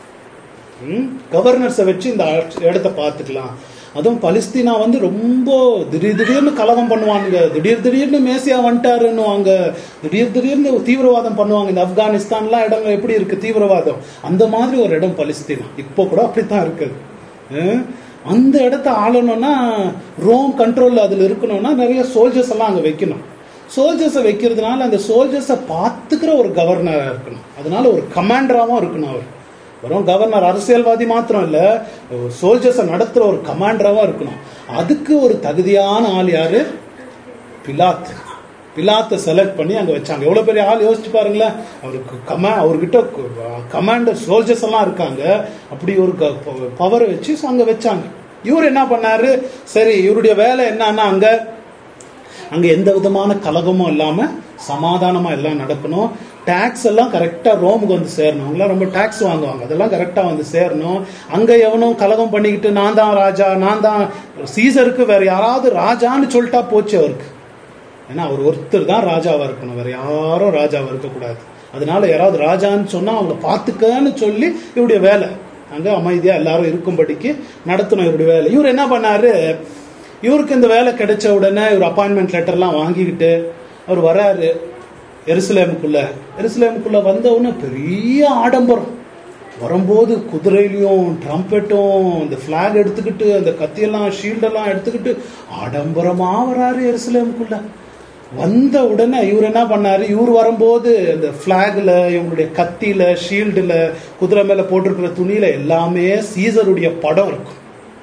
கவர்னர்ஸை வச்சு இந்த ஆட்சி- இடத்த பார்த்துக்கலாம் அதுவும் பலஸ்தீனா வந்து ரொம்ப திடீர் திடீர்னு கலகம் பண்ணுவானுங்க திடீர் திடீர்னு மேசியா வந்துட்டாருன்னுவாங்க திடீர் திடீர்னு தீவிரவாதம் பண்ணுவாங்க இந்த ஆப்கானிஸ்தான்லாம் இடங்கள் எப்படி இருக்கு தீவிரவாதம் அந்த மாதிரி ஒரு இடம் பலஸ்தீனா இப்போ கூட அப்படித்தான் இருக்குது அஹ் அந்த இடத்த ஆளணும்னா ரோம் கண்ட்ரோல்ல அதுல இருக்கணும்னா நிறைய சோல்ஜர்ஸ் எல்லாம் அங்க வைக்கணும் சோல்ஜர்ஸை வைக்கிறதுனால அந்த சோல்ஜர்ஸை பார்த்துக்கிற ஒரு கவர்னரா இருக்கணும் அதனால ஒரு கமாண்டராகவும் இருக்கணும் அவர் வெறும் கவர்னர் அரசியல்வாதி மாத்திரம் இல்ல சோல்ஜர்ஸை நடத்துற ஒரு கமாண்டராவா இருக்கணும் அதுக்கு ஒரு தகுதியான ஆள் யாரு பிலாத் பிலாத்தை செலக்ட் பண்ணி அங்க வச்சாங்க எவ்வளவு பெரிய ஆள் யோசிச்சு பாருங்களேன் அவருக்கு கமா அவர்கிட்ட கமாண்டர் சோல்ஜர்ஸ் எல்லாம் இருக்காங்க அப்படி ஒரு பவரை வச்சு அங்க வச்சாங்க இவர் என்ன பண்ணாரு சரி இவருடைய வேலை என்னன்னா அங்க அங்க எந்த விதமான கலகமும் இல்லாம சமாதானமா எல்லாம் நடக்கணும் டாக்ஸ் எல்லாம் கரெக்டா ரோமுக்கு வந்து சேரணும் அவங்களாம் ரொம்ப டாக்ஸ் வாங்குவாங்க அதெல்லாம் கரெக்டா வந்து சேரணும் அங்க எவனும் கலகம் பண்ணிக்கிட்டு நான் தான் ராஜா நான் தான் சீசருக்கு வேற யாராவது ராஜான்னு சொல்லிட்டா போச்சு அவருக்கு ஏன்னா அவர் ஒருத்தர் தான் ராஜாவா இருக்கணும் வேற யாரும் ராஜாவா இருக்கக்கூடாது அதனால யாராவது ராஜான்னு சொன்னா அவங்கள பாத்துக்கன்னு சொல்லி இவருடைய வேலை அங்க அமைதியா எல்லாரும் இருக்கும்படிக்கு நடத்தணும் இவருடைய வேலை இவர் என்ன பண்ணாரு இவருக்கு இந்த வேலை கிடைச்ச உடனே இவர் அப்பாயின்மெண்ட் லெட்டர்லாம் வாங்கிக்கிட்டு அவர் வராரு எருசலேமுக்குள்ள எருசலேமுக்குள்ள வந்த உடனே பெரிய ஆடம்பரம் வரும்போது குதிரையிலையும் ட்ரம்பெட்டும் இந்த ஃபிளாக் எடுத்துக்கிட்டு அந்த கத்தியெல்லாம் ஷீல்டெல்லாம் எடுத்துக்கிட்டு ஆடம்பரமா வராரு எருசலேமுக்குள்ள வந்த உடனே இவர் என்ன பண்ணாரு இவர் வரும்போது அந்த ஃபிளாக்ல இவங்களுடைய கத்தியில ஷீல்டுல குதிரை மேல போட்டிருக்கிற துணியில எல்லாமே சீசருடைய படம் இருக்கும்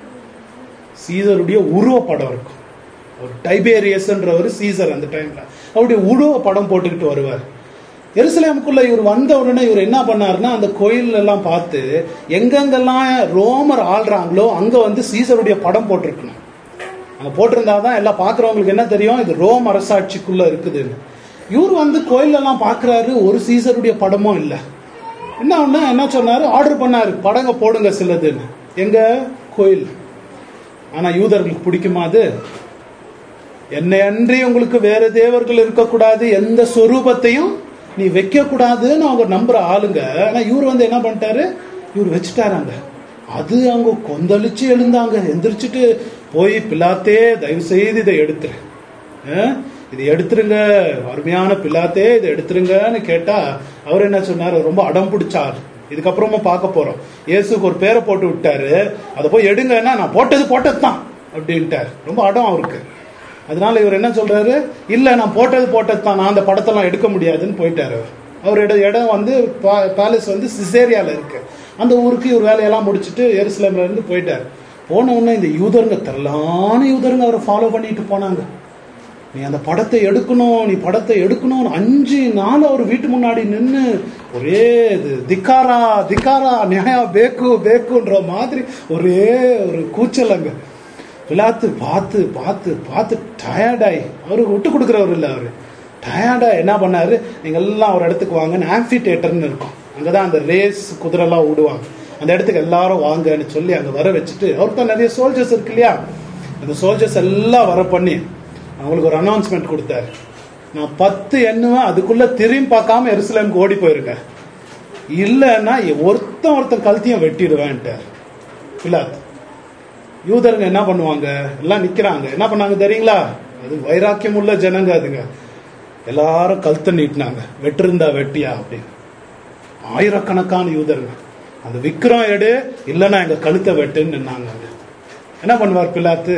சீசருடைய உருவ படம் இருக்கும் ஒரு டைபேரியஸ்ன்றவர் சீசர் அந்த டைம்ல அவருடைய உருவ படம் போட்டுக்கிட்டு வருவார் எருசலேமுக்குள்ள இவர் வந்த உடனே இவர் என்ன பண்ணாருன்னா அந்த கோயில் எல்லாம் பார்த்து எங்கெங்கெல்லாம் ரோமர் ஆள்றாங்களோ அங்க வந்து சீசருடைய படம் போட்டிருக்கணும் அங்க போட்டிருந்தாதான் எல்லாம் பாக்குறவங்களுக்கு என்ன தெரியும் இது ரோம் அரசாட்சிக்குள்ள இருக்குதுன்னு இவர் வந்து கோயில் எல்லாம் பாக்குறாரு ஒரு சீசருடைய படமும் இல்லை என்ன ஒண்ணு என்ன சொன்னாரு ஆர்டர் பண்ணாரு படங்க போடுங்க சிலதுன்னு எங்க கோயில் ஆனா யூதர்களுக்கு பிடிக்குமா அது என்னை அன்றி உங்களுக்கு வேற தேவர்கள் இருக்கக்கூடாது எந்த சொரூபத்தையும் நீ வைக்க கூடாதுன்னு அவங்க நம்புற ஆளுங்க ஆனா இவர் வந்து என்ன பண்ணிட்டாரு இவர் வச்சுட்டாராங்க அது அவங்க கொந்தளிச்சு எழுந்தாங்க எந்திரிச்சிட்டு போய் பிலாத்தே தயவு செய்து இதை எடுத்துரு அஹ், இதை எடுத்துருங்க அருமையான பிலாத்தே இதை எடுத்துருங்கன்னு கேட்டா அவர் என்ன சொன்னார் ரொம்ப அடம் பிடிச்சார் இதுக்கப்புறமா பார்க்க போறோம் இயேசுக்கு ஒரு பேரை போட்டு விட்டாரு அதை போய் எடுங்கன்னா நான் போட்டது போட்டது தான் அப்படின்ட்டார் ரொம்ப அடம் அவருக்கு அதனால இவர் என்ன சொல்றாரு இல்ல நான் போட்டது போட்டது தான் நான் அந்த படத்தெல்லாம் எடுக்க முடியாதுன்னு போயிட்டாரு அவர். அவரோட இடம் வந்து பேலஸ் வந்து சிசேரியால இருக்கு அந்த ஊருக்கு இவர் வேலையெல்லாம் முடிச்சுட்டு எருசலேம்ல இருந்து போயிட்டார் போன உடனே இந்த யூதருங்க திரளான யூதருங்க அவரை ஃபாலோ பண்ணிட்டு போனாங்க நீ அந்த படத்தை எடுக்கணும் நீ படத்தை எடுக்கணும்னு அஞ்சு நாள் அவர் வீட்டு முன்னாடி நின்று ஒரே இது திக்காரா திக்காரா நியாயா பேக்கு பேக்குன்ற மாதிரி ஒரே ஒரு கூச்சல் அங்க பிலாத்து பார்த்து பார்த்து பார்த்து டயர்டாயி அவருக்கு விட்டு கொடுக்குறவர் இல்லை அவரு டயர்டா என்ன பண்ணாரு நீங்க எல்லாம் ஒரு இடத்துக்கு வாங்கன்னு ஆம்பி தேட்டர்னு இருக்கும் அங்கதான் அந்த ரேஸ் குதிரைலாம் விடுவாங்க அந்த இடத்துக்கு எல்லாரும் வாங்கன்னு சொல்லி அங்க வர வச்சுட்டு அவருக்கு தான் நிறைய சோல்ஜர்ஸ் இருக்கு இல்லையா அந்த சோல்ஜர்ஸ் எல்லாம் வர பண்ணி அவங்களுக்கு ஒரு அனௌன்ஸ்மெண்ட் கொடுத்தாரு நான் பத்து எண்ணுவேன் அதுக்குள்ள திரும்பி பார்க்காம எருசலேமுக்கு ஓடி போயிருங்க இல்லைன்னா ஒருத்தன் ஒருத்தன் கழுத்தையும் வெட்டிடுவேன்ட்டார் பிலாத் யூதருங்க என்ன பண்ணுவாங்க எல்லாம் நிக்கிறாங்க என்ன பண்ணாங்க தெரியுங்களா அது வைராக்கியம் உள்ள ஜனங்க அதுங்க எல்லாரும் கழுத்தை நீட்டினாங்க வெட்டிருந்தா வெட்டியா அப்படின்னு ஆயிரக்கணக்கான யூதருங்க அந்த விக்ரம் எடு இல்லைன்னா எங்க கழுத்தை வெட்டுன்னு நின்னாங்க அங்க. என்ன பண்ணுவார் பிலாத்து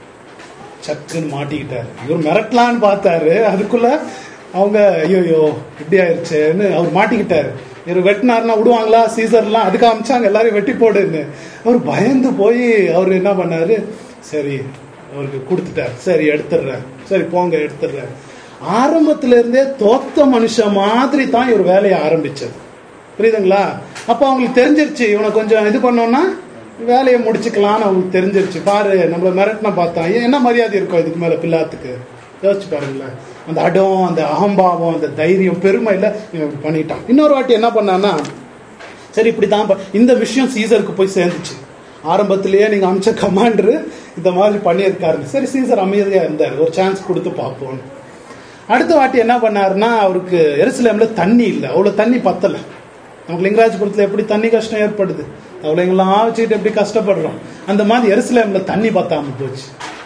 சக்குன்னு மாட்டிக்கிட்டாரு இவர் மிரட்டலான்னு பார்த்தாரு அதுக்குள்ள அவங்க ஐயோ இப்படி ஆயிருச்சேன்னு அவர் மாட்டிக்கிட்டாரு இவர் வெட்டினாருன்னா விடுவாங்களா சீசர்லாம் அதுக்கு அமிச்சாங்க எல்லாரையும் வெட்டி போடுன்னு அவர் பயந்து போய் அவர் என்ன பண்ணாரு சரி அவருக்கு கொடுத்துட்டார் சரி எடுத்துடுறேன் சரி போங்க எடுத்துடுறேன் ஆரம்பத்துல இருந்தே தோத்த மனுஷன் மாதிரி தான் இவர் வேலையை ஆரம்பிச்சது புரியுதுங்களா அப்ப அவங்களுக்கு தெரிஞ்சிருச்சு இவனை கொஞ்சம் இது பண்ணோம்னா வேலையை முடிச்சுக்கலாம்னு அவங்களுக்கு தெரிஞ்சிருச்சு பாரு நம்மள மிரட்டின பார்த்தான் ஏன் என்ன மரியாதை இருக்கும் இதுக்கு மேல பிள்ளாத்துக்கு யோசிச்சு பாருங்களேன் அந்த அடம் அந்த அகம்பாவம் அந்த தைரியம் பெருமை இல்ல இவன் இப்படி பண்ணிட்டான் இன்னொரு வாட்டி என்ன பண்ணான்னா சரி இப்படிதான் ப- இந்த விஷயம் சீசருக்கு போய் சேர்ந்துச்சு ஆரம்பத்திலேயே நீங்க அமிச்ச கமாண்டர் இந்த மாதிரி பண்ணியிருக்காரு சரி சீசர் அமைதியா இருந்தார் ஒரு சான்ஸ் கொடுத்து பார்ப்போம் அடுத்த வாட்டி என்ன பண்ணாருன்னா அவருக்கு எருசலேம்ல தண்ணி இல்லை அவ்வளவு தண்ணி பத்தல நமக்கு லிங்கராஜபுரத்துல எப்படி தண்ணி கஷ்டம் ஏற்படுது அவ்வளோங்களாம் வச்சுக்கிட்டு எப்படி கஷ்டப்படுறோம் அந்த மாதிரி எருசலேம்ல தண்ணி பத்தாம போச்சு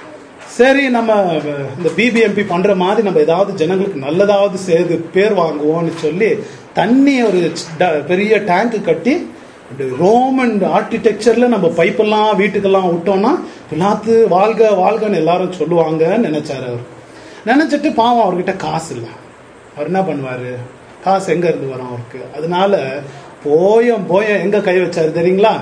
சரி நம்ம அஹ், இந்த பிபிஎம்பி பண்ற மாதிரி நம்ம ஏதாவது ஜனங்களுக்கு நல்லதாவது செய்து பேர் வாங்குவோம்னு சொல்லி தண்ணி ஒரு ட- பெரிய டேங்க் கட்டி அப்படி ரோமன் ஆர்கிடெக்சர்ல நம்ம பைப்பெல்லாம் வீட்டுக்கெல்லாம் விட்டோம்னா பிளாத்து வாழ்க வாழ்கன்னு எல்லாரும் சொல்லுவாங்கன்னு நினைச்சாரு அவர் நினைச்சிட்டு பாவம் அவர்கிட்ட காசு இல்லை அவர் என்ன பண்ணுவாரு காசு எங்க இருந்து வரும் அவருக்கு அதனால போயம் போயம் எங்க கை வச்சாரு தெரியுங்களா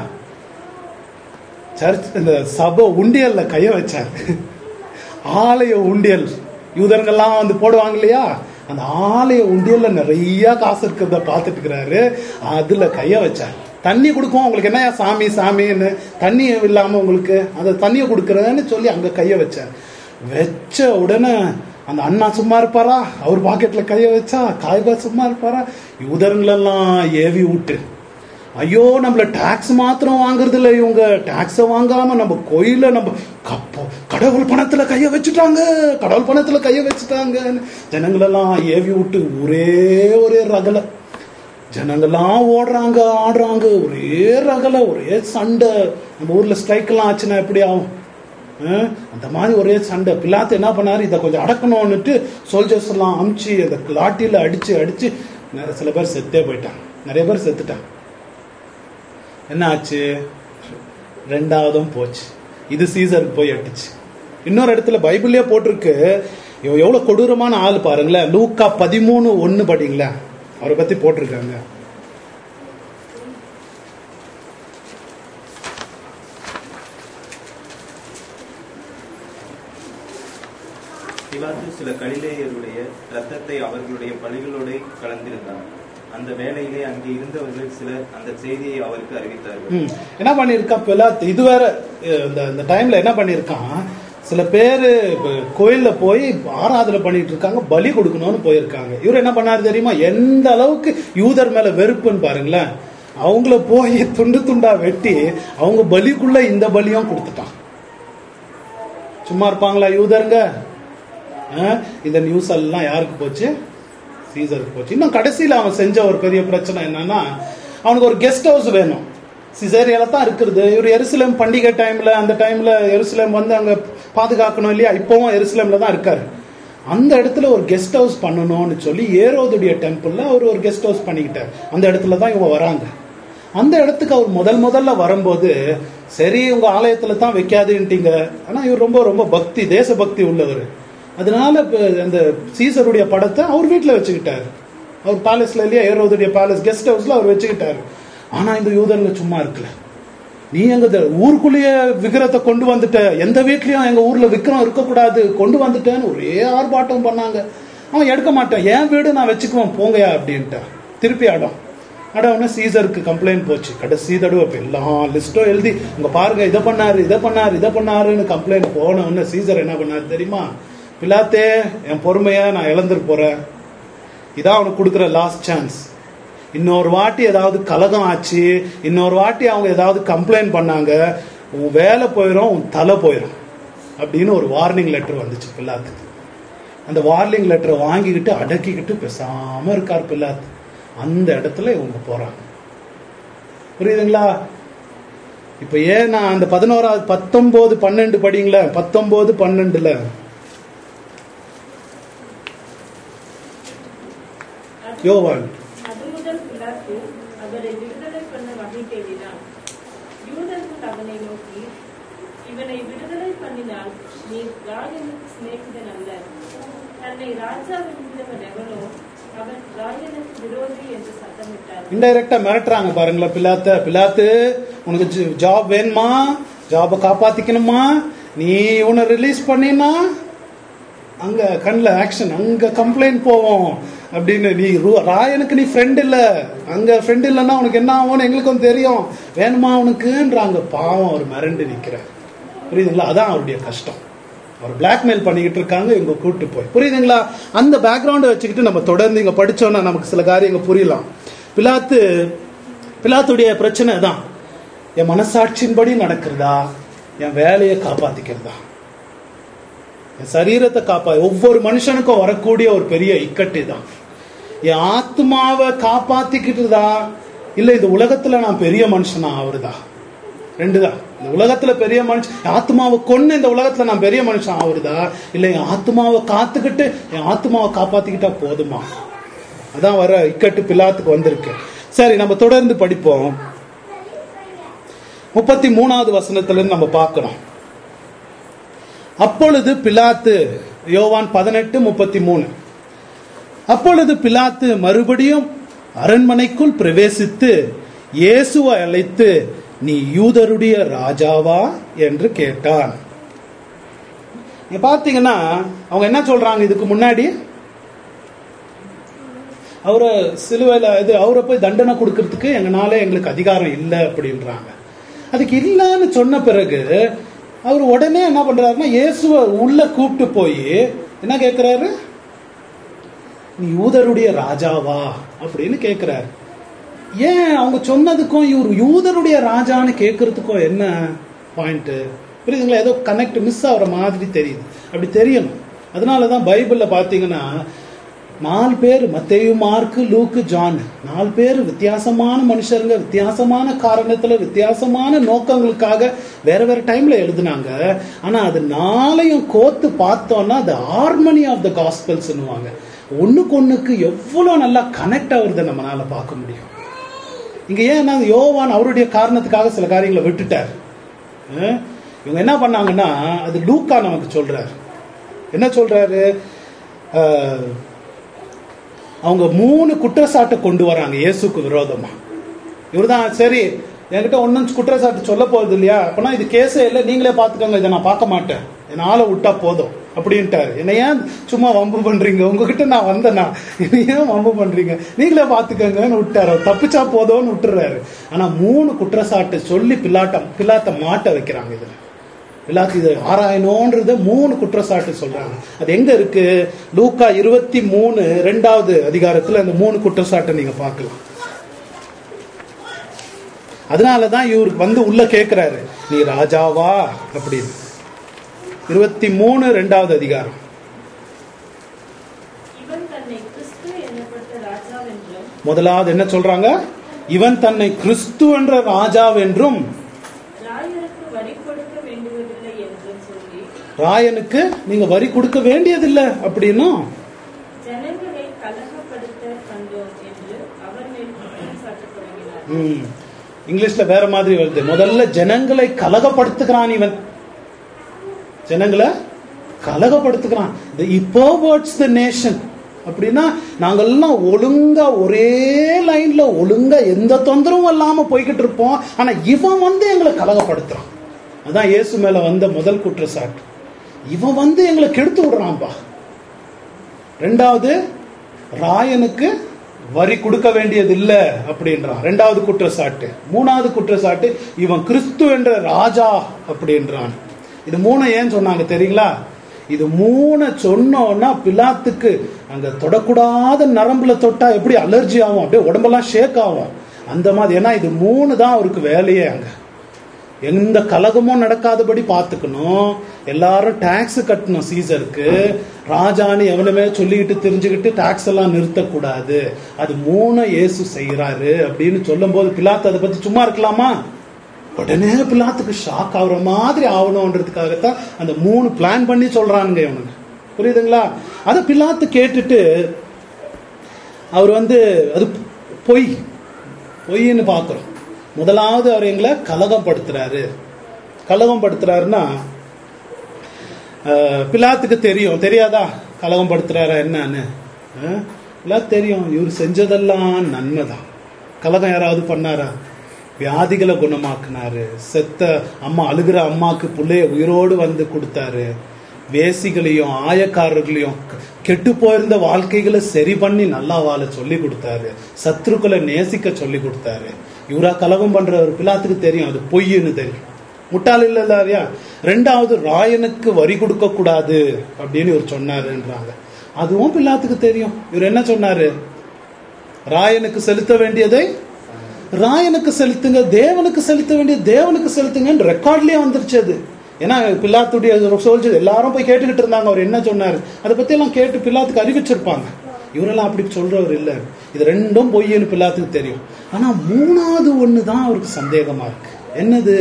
சர்ச் இந்த சபை உண்டியல்ல கைய வச்சார் ஆலய உண்டியல் யூதர்கள்லாம் வந்து போடுவாங்க இல்லையா அந்த ஆலய உண்டியல்ல நிறைய காசு இருக்கிறத பார்த்துட்டு இருக்கிறாரு அதுல கைய வச்சார் தண்ணி கொடுக்கும் உங்களுக்கு என்ன சாமி சாமின்னு தண்ணி இல்லாம உங்களுக்கு அந்த தண்ணியை கொடுக்கறேன்னு சொல்லி அங்க கைய வச்சார் வச்ச உடனே அந்த அண்ணா சும்மா இருப்பாரா அவர் பாக்கெட்ல கைய வச்சா காய்பா சும்மா இருப்பாரா யூதருங்களெல்லாம் ஏவி விட்டு ஐயோ நம்மள டாக்ஸ் மாத்திரம் வாங்குறது இல்ல இவங்க டாக்ஸ வாங்காம நம்ம கோயில நம்ம கப்போ கடவுள் பணத்துல கைய வச்சுட்டாங்க கடவுள் பணத்துல கைய வச்சுட்டாங்க ஜனங்களெல்லாம் ஏவி விட்டு ஒரே ஒரே ரகலை ஜனங்கள்லாம் ஓடுறாங்க ஆடுறாங்க ஒரே ரகலை ஒரே சண்டை நம்ம ஊர்ல ஸ்ட்ரைக் எல்லாம் ஆச்சுன்னா எப்படி ஆகும் அஹ், அந்த மாதிரி ஒரே சண்டை பிள்ளாத்து என்ன பண்ணாரு இதை கொஞ்சம் அடக்கணும்னுட்டு சோல்ஜர்ஸ் எல்லாம் அமுச்சு அந்த லாட்டியில அடிச்சு அடிச்சு நிறைய சில பேர் செத்தே போயிட்டாங்க நிறைய பேர் செத்துட்டாங்க என்ன ஆச்சு ரெண்டாவதும் போச்சு இது சீசருக்கு போய் எட்டுச்சு இன்னொரு இடத்துல பைபிள்லயே போட்டிருக்கு இவன் எவ்வளவு கொடூரமான ஆள் பாருங்களேன் லூக்கா பதிமூணு ஒன்னு படிங்களேன் அவரை பத்தி போட்டிருக்காங்க பிலாத்து சில கலிலேயருடைய இரத்தத்தை அவர்களுடைய பலிகளோடு கலந்திருந்தார் அந்த வேளையிலே அங்கே இருந்தவர்கள் சிலர் அந்த செய்தியை அவருக்கு அறிவித்தார்கள் ம். என்ன பண்ணிருக்கா பிலாத்து இது வேற அஹ், இந்த இந்த டைம்ல என்ன பண்ணிருக்கான் சில பேரு இப்ப கோயில்ல போய் ஆராதனை பண்ணிட்டு இருக்காங்க பலி கொடுக்கணும்னு போயிருக்காங்க இவர் என்ன பண்ணாரு தெரியுமா எந்த அளவுக்கு யூதர் மேல வெறுப்புன்னு பாருங்களேன் அவங்கள போய் துண்டு துண்டா வெட்டி அவங்க பலிக்குள்ள இந்த பலியும் கொடுத்துட்டான் சும்மா இருப்பாங்களா யூதருங்க ஆ? இந்த நியூஸ் எல்லாம் யாருக்கு போச்சு சீசருக்கு போச்சு இன்னும் கடைசியில் அவன் செஞ்ச ஒரு பெரிய பிரச்சனை என்னன்னா அவனுக்கு ஒரு கெஸ்ட் ஹவுஸ் வேணும் சிசேரியால தான் இருக்கிறது இவர் எருசலேம் பண்டிகை டைம்ல அந்த டைம்ல எருசலேம் வந்து அங்க பாதுகாக்கணும் இல்லையா இப்பவும் எருசலேம்ல தான் இருக்காரு அந்த இடத்துல ஒரு கெஸ்ட் ஹவுஸ் பண்ணணும்னு சொல்லி ஏரோதுடைய டெம்பிள்ல அவர் ஒரு கெஸ்ட் ஹவுஸ் பண்ணிக்கிட்டார் அந்த இடத்துல தான் இவங்க வராங்க அந்த இடத்துக்கு அவர் முதல் முதல்ல வரும்போது சரி உங்க ஆலயத்துல தான் வைக்காதுன்ட்டீங்க ஆனா இவர் ரொம்ப ரொம்ப பக்தி தேசபக்தி உள்ளவர் அதனால இப்ப அந்த சீசருடைய படத்தை அவர் வீட்டுல வச்சுக்கிட்டாரு அவர் பேலஸ்ல இல்லையா ஏரோதுடைய பேலஸ் கெஸ்ட் ஹவுஸ்ல அவர் வச்சுக்கிட்டாரு ஆனா இந்த யூதருங்க சும்மா இருக்கல நீ எங்க இந்த ஊருக்குள்ளேயே விக்கிரத்தை கொண்டு வந்துட்ட எந்த வீட்லயும் எங்க ஊர்ல விக்கிரம் இருக்கக்கூடாது கொண்டு வந்துட்டேன்னு ஒரே ஆர்ப்பாட்டம் பண்ணாங்க அவன் எடுக்க மாட்டான் என் வீடு நான் வச்சுக்குவேன் போங்கயா அப்படின்ட்டான் திருப்பி ஆடம் அடவுன சீசருக்கு கம்ப்ளைண்ட் போச்சு கடைசி தடவை இப்ப எல்லா லிஸ்ட்டும் எழுதி உங்க பாருங்க இதை பண்ணாரு இதை பண்ணாரு இதை பண்ணாருன்னு கம்ப்ளைண்ட் போன உடனே சீசர் என்ன பண்ணாரு தெரியுமா பிலாத்தே என் பொறுமைய நான் இழந்துட்டு போறேன் இதான் அவனுக்கு கொடுக்குற லாஸ்ட் சான்ஸ் இன்னொரு வாட்டி ஏதாவது கலகம் ஆச்சு இன்னொரு வாட்டி அவங்க ஏதாவது கம்ப்ளைண்ட் பண்ணாங்க உன் வேலை போயிடும் உன் தலை போயிடும் அப்படின்னு ஒரு வார்னிங் லெட்டர் வந்துச்சு பில்லாத்துக்கு அந்த வார்னிங் லெட்டரை வாங்கிக்கிட்டு அடக்கிக்கிட்டு பேசாம இருக்கார் பில்லாத்து அந்த இடத்துல இவங்க போறாங்க புரியுதுங்களா இப்ப ஏன் நான் அந்த பதினோராவது பத்தொன்பது பன்னெண்டு படிங்களா பத்தொன்பது பன்னெண்டுல யோவான் அது முதல் பிலாத்து அவரை விடுதலை பண்ண வகை தேடினான் யூதர்கள் அவனை நோக்கி இவனை விடுதலை பண்ணினால் நீ ராஜனுக்கு சிநேகிதன் அல்ல தன்னை ராஜாவின் எவனோ அவன் ராஜனுக்கு விரோதி என்று சத்தமிட்டார் இன்டைரக்டா மிரட்டுறாங்க பாருங்களேன் பிலாத்த பிலாத்து உனக்கு ஜாப் வேணுமா ஜாபை காப்பாத்திக்கணுமா நீ இவனை ரிலீஸ் பண்ணினா அங்க கண்ணில் ஆக்ஷன் அங்க கம்ப்ளைண்ட் போவோம் அப்படின்னு நீ ரு- ராயனுக்கு நீ ஃப்ரெண்ட் இல்ல அங்க ஃப்ரெண்ட் இல்லைன்னா உனக்கு என்ன ஆகும்னு எங்களுக்கும் தெரியும் வேணுமா உனக்குன்றாங்க பாவம் அவர் மிரண்டு நிக்கிறார் புரியுதுங்களா அதான் அவருடைய கஷ்டம் அவர் பிளாக்மெயில் பண்ணிக்கிட்டு இருக்காங்க இவங்க கூட்டு போய் புரியுதுங்களா அந்த பேக்ரவுண்டை வச்சுக்கிட்டு நம்ம தொடர்ந்து இங்க படிச்சோம்னா நமக்கு சில காரியங்கள் புரியலாம் பிலாத்து பிலாத்துடைய பிரச்சனை தான் என் மனசாட்சியின்படி நடக்கிறதா என் வேலையை காப்பாத்திக்கிறதா என் சரீரத்தை காப்பா ஒவ்வொரு மனுஷனுக்கும் வரக்கூடிய ஒரு பெரிய இக்கட்டு தான் என் ஆத்மாவை காப்பாத்திக்கிட்டுதா இல்ல இந்த உலகத்துல நான் பெரிய மனுஷனா ஆவறதா ரெண்டு தான் இந்த உலகத்துல பெரிய மனுஷன் என் ஆத்மாவை கொண்டு இந்த உலகத்துல நான் பெரிய மனுஷன் ஆவறதா இல்ல என் ஆத்மாவை காத்துக்கிட்டு என் ஆத்மாவை காப்பாத்திக்கிட்டா போதுமா அதான் வர இக்கட்டு பிலாத்துக்கு வந்திருக்கு சரி நம்ம தொடர்ந்து படிப்போம் முப்பத்தி மூணாவது வசனத்துல இருந்து நம்ம பார்க்கணும் அப்பொழுது பிலாத்து யோவான் பதினெட்டு முப்பத்தி மூணு அப்பொழுது பிலாத்து மறுபடியும் அரண்மனைக்குள் பிரவேசித்து இயேசுவை அழைத்து நீ யூதருடைய ராஜாவா என்று கேட்டான் இங்க பாத்தீங்கன்னா அவங்க என்ன சொல்றாங்க இதுக்கு முன்னாடி அவரை சிலுவையில இது அவரை போய் தண்டனை கொடுக்கறதுக்கு எங்கனால எங்களுக்கு அதிகாரம் இல்லை அப்படின்றாங்க அதுக்கு இல்லைன்னு சொன்ன பிறகு அவர் உடனே என்ன பண்றாருன்னா இயேசுவை உள்ள கூப்பிட்டு போய் என்ன கேட்கிறாரு நீ யூதருடைய ராஜாவா அப்படின்னு கேட்கிறாரு ஏன் அவங்க சொன்னதுக்கும் இவர் யூதருடைய ராஜான்னு கேட்கறதுக்கும் என்ன பாயிண்ட் புரியுதுங்களா ஏதோ கனெக்ட் மிஸ் ஆகிற மாதிரி தெரியுது அப்படி தெரியணும் அதனால தான் பைபிளில் பார்த்தீங்கன்னா நாலு பேர் மத்தேயு மார்க்கு லூக்கு ஜான் நாலு பேர் வித்தியாசமான மனுஷருங்க வித்தியாசமான காரணத்துல வித்தியாசமான நோக்கங்களுக்காக வேற வேற டைம்ல எழுதுனாங்க ஆனா அது நாளையும் கோத்து பார்த்தோம்னா அது ஹார்மனி ஆஃப் த காஸ்பல்ஸ்னுவாங்க ஒண்ணுக்கு ஒண்ணுக்கு எவ்வளவு நல்லா கனெக்ட் ஆகுறத நம்மளால பார்க்க முடியும் இங்க ஏன்னா யோவான் அவருடைய காரணத்துக்காக சில காரியங்களை விட்டுட்டார் அஹ் இவங்க என்ன பண்ணாங்கன்னா அது லூக்கா நமக்கு சொல்றாரு என்ன சொல்றாரு அஹ், அவங்க மூணு குற்றச்சாட்டை கொண்டு வராங்க இயேசுக்கு விரோதமா இவர்தான் சரி என்கிட்ட ஒன்றும் குற்றச்சாட்டு சொல்ல போறது இல்லையா அப்பனா இது கேஸே இல்லை நீங்களே பார்த்துக்கோங்க இதை நான் பார்க்க மாட்டேன் என் ஆளை விட்டா போதும் அப்படின்ட்டாரு என்ன ஏன் சும்மா வம்பு பண்றீங்க உங்ககிட்ட நான் வந்தேனா என்ன ஏன் வம்பு பண்றீங்க நீங்களே பார்த்துக்கோங்கன்னு விட்டாரு அவர் தப்பிச்சா போதும்னு விட்டுறாரு ஆனா மூணு குற்றச்சாட்டு சொல்லி பில்லாட்டம் பில்லாத்த மாட்ட வைக்கிறாங்க இதுல எல்லாத்தையும் இது ஆராயணும்ன்றத மூணு குற்றச்சாட்டு சொல்றாங்க அது எங்க இருக்கு லூக்கா இருபத்தி மூணு ரெண்டாவது அதிகாரத்துல அந்த மூணு குற்றச்சாட்டை நீங்க பார்க்கலாம் அதனாலதான் இவருக்கு வந்து உள்ள கேட்கிறாரு நீ ராஜாவா அப்படின்னு இருபத்தி மூணு ரெண்டாவது அதிகாரம் இவன் தன்னை கிறிஸ்து எனப்பட்ட ராஜாவென்றும் முதலாவது என்ன சொல்றாங்க இவன் தன்னை கிறிஸ்து என்ற ராஜாவென்றும் ராயருக்கு வரி கொடுக்க வேண்டுவதில்லை என்றும் சொல்லி ராயனுக்கு நீங்க வரி கொடுக்க வேண்டியதில்லை அப்படின்னும் ஜனங்களை கலகப்படுத்த கண்டோம் என்று அவர் மேல் குற்றம் சாட்டத் தொடங்கினார் ம். இங்கிலீஷ்ல வேற மாதிரி வருது முதல்ல ஜனங்களை கலகப்படுத்துகிறான் இவன் ஜனங்களை கலகப்படுத்துகிறான் the perverts the nation அப்படின்னா நாங்கெல்லாம் ஒழுங்கா ஒரே லைன்ல ஒழுங்கா எந்த தொந்தரவும் இல்லாம போய்கிட்டு இருப்போம் ஆனா இவன் வந்து எங்களை கலகப்படுத்துறான் அதான் இயேசு மேல வந்த முதல் குற்றச்சாட்டு இவன் வந்து எங்களை கெடுத்து விடுறான்பா ரெண்டாவது ராயனுக்கு வரி கொடுக்க வேண்டியது இல்ல அப்படின்றான் ரெண்டாவது குற்றச்சாட்டு மூணாவது குற்றச்சாட்டு இவன் கிறிஸ்து என்ற ராஜா அப்படின்றான் இது மூணு ஏன் சொன்னாங்க தெரியுங்களா இது மூணு சொன்னோன்னா பிலாத்துக்கு அங்க தொடக்கூடாத நரம்புல தொட்டா எப்படி அலர்ஜி ஆகும் அப்படியே உடம்பெல்லாம் ஷேக் ஆகும் அந்த மாதிரி ஏன்னா இது மூணு தான் அவருக்கு வேலையே அங்க எந்த கலகமும் நடக்காதபடி பார்த்துக்கணும் எல்லாரும் டாக்ஸ் கட்டணும் சீசருக்கு ராஜான்னு எவனுமே சொல்லிக்கிட்டு தெரிஞ்சுக்கிட்டு டாக்ஸ் எல்லாம் நிறுத்தக்கூடாது அது மூணு இயேசு செய்யறாரு அப்படின்னு சொல்லும்போது பிலாத்து அதை பத்தி சும்மா இருக்கலாமா உடனே பிலாத்துக்கு ஷாக் ஆகுற மாதிரி ஆகணுன்றதுக்காகத்தான் அந்த மூணு பிளான் பண்ணி சொல்றானுங்க இவனுங்க புரியுதுங்களா அதை பிலாத்து கேட்டுட்டு அவர் வந்து அது பொய் பொய்ன்னு பார்க்குறோம் முதலாவது அவர் எங்களை கலகம் படுத்துறாரு கலகம் படுத்துறாருன்னா அஹ், பிலாத்துக்கு தெரியும் தெரியாதா கலகம் படுத்துறாரா என்னன்னு அஹ், எல்லாம் தெரியும் இவர் செஞ்சதெல்லாம் நன்மைதான் கலகம் யாராவது பண்ணாரா வியாதிகளை குணமாக்குனாரு செத்த அம்மா அழுகிற அம்மாக்கு பிள்ளைய உயிரோடு வந்து கொடுத்தாரு வேசிகளையும் ஆயக்காரர்களையும் கெட்டு போயிருந்த வாழ்க்கைகளை சரி பண்ணி நல்லா வாழ சொல்லி கொடுத்தாரு சத்ருக்களை நேசிக்க சொல்லி கொடுத்தாரு இவரா கலகம் பண்ற ஒரு பிலாத்துக்கு தெரியும் அது பொய்ன்னு தெரியும் முட்டாள் இல்ல இல்லையா ரெண்டாவது ராயனுக்கு வரி கொடுக்க கூடாது அப்படின்னு இவர் சொன்னாருன்றாங்க அதுவும் பிலாத்துக்கு தெரியும் இவர் என்ன சொன்னாரு ராயனுக்கு செலுத்த வேண்டியதை ராயனுக்கு செலுத்துங்க தேவனுக்கு செலுத்த வேண்டிய தேவனுக்கு செலுத்துங்கன்னு ரெக்கார்ட்லயே வந்துருச்சு அது ஏன்னா பில்லாத்துடைய சோல்ஜர் எல்லாரும் போய் கேட்டுக்கிட்டு இருந்தாங்க அவர் என்ன சொன்னாரு அதை பத்தி எல்லாம் கேட்டு பில்லாத்துக்கு அறிவிச்சிருப்பாங்க இவரெல்லாம் அப்படி சொல்றவர் இல்ல இது ரெண்டும் பொய்ன்னு பில்லாத்துக்கு தெரியும் ஆனா மூணாவது ஒண்ணு தான் அவருக்கு சந்தேகமா இருக்கு என்னது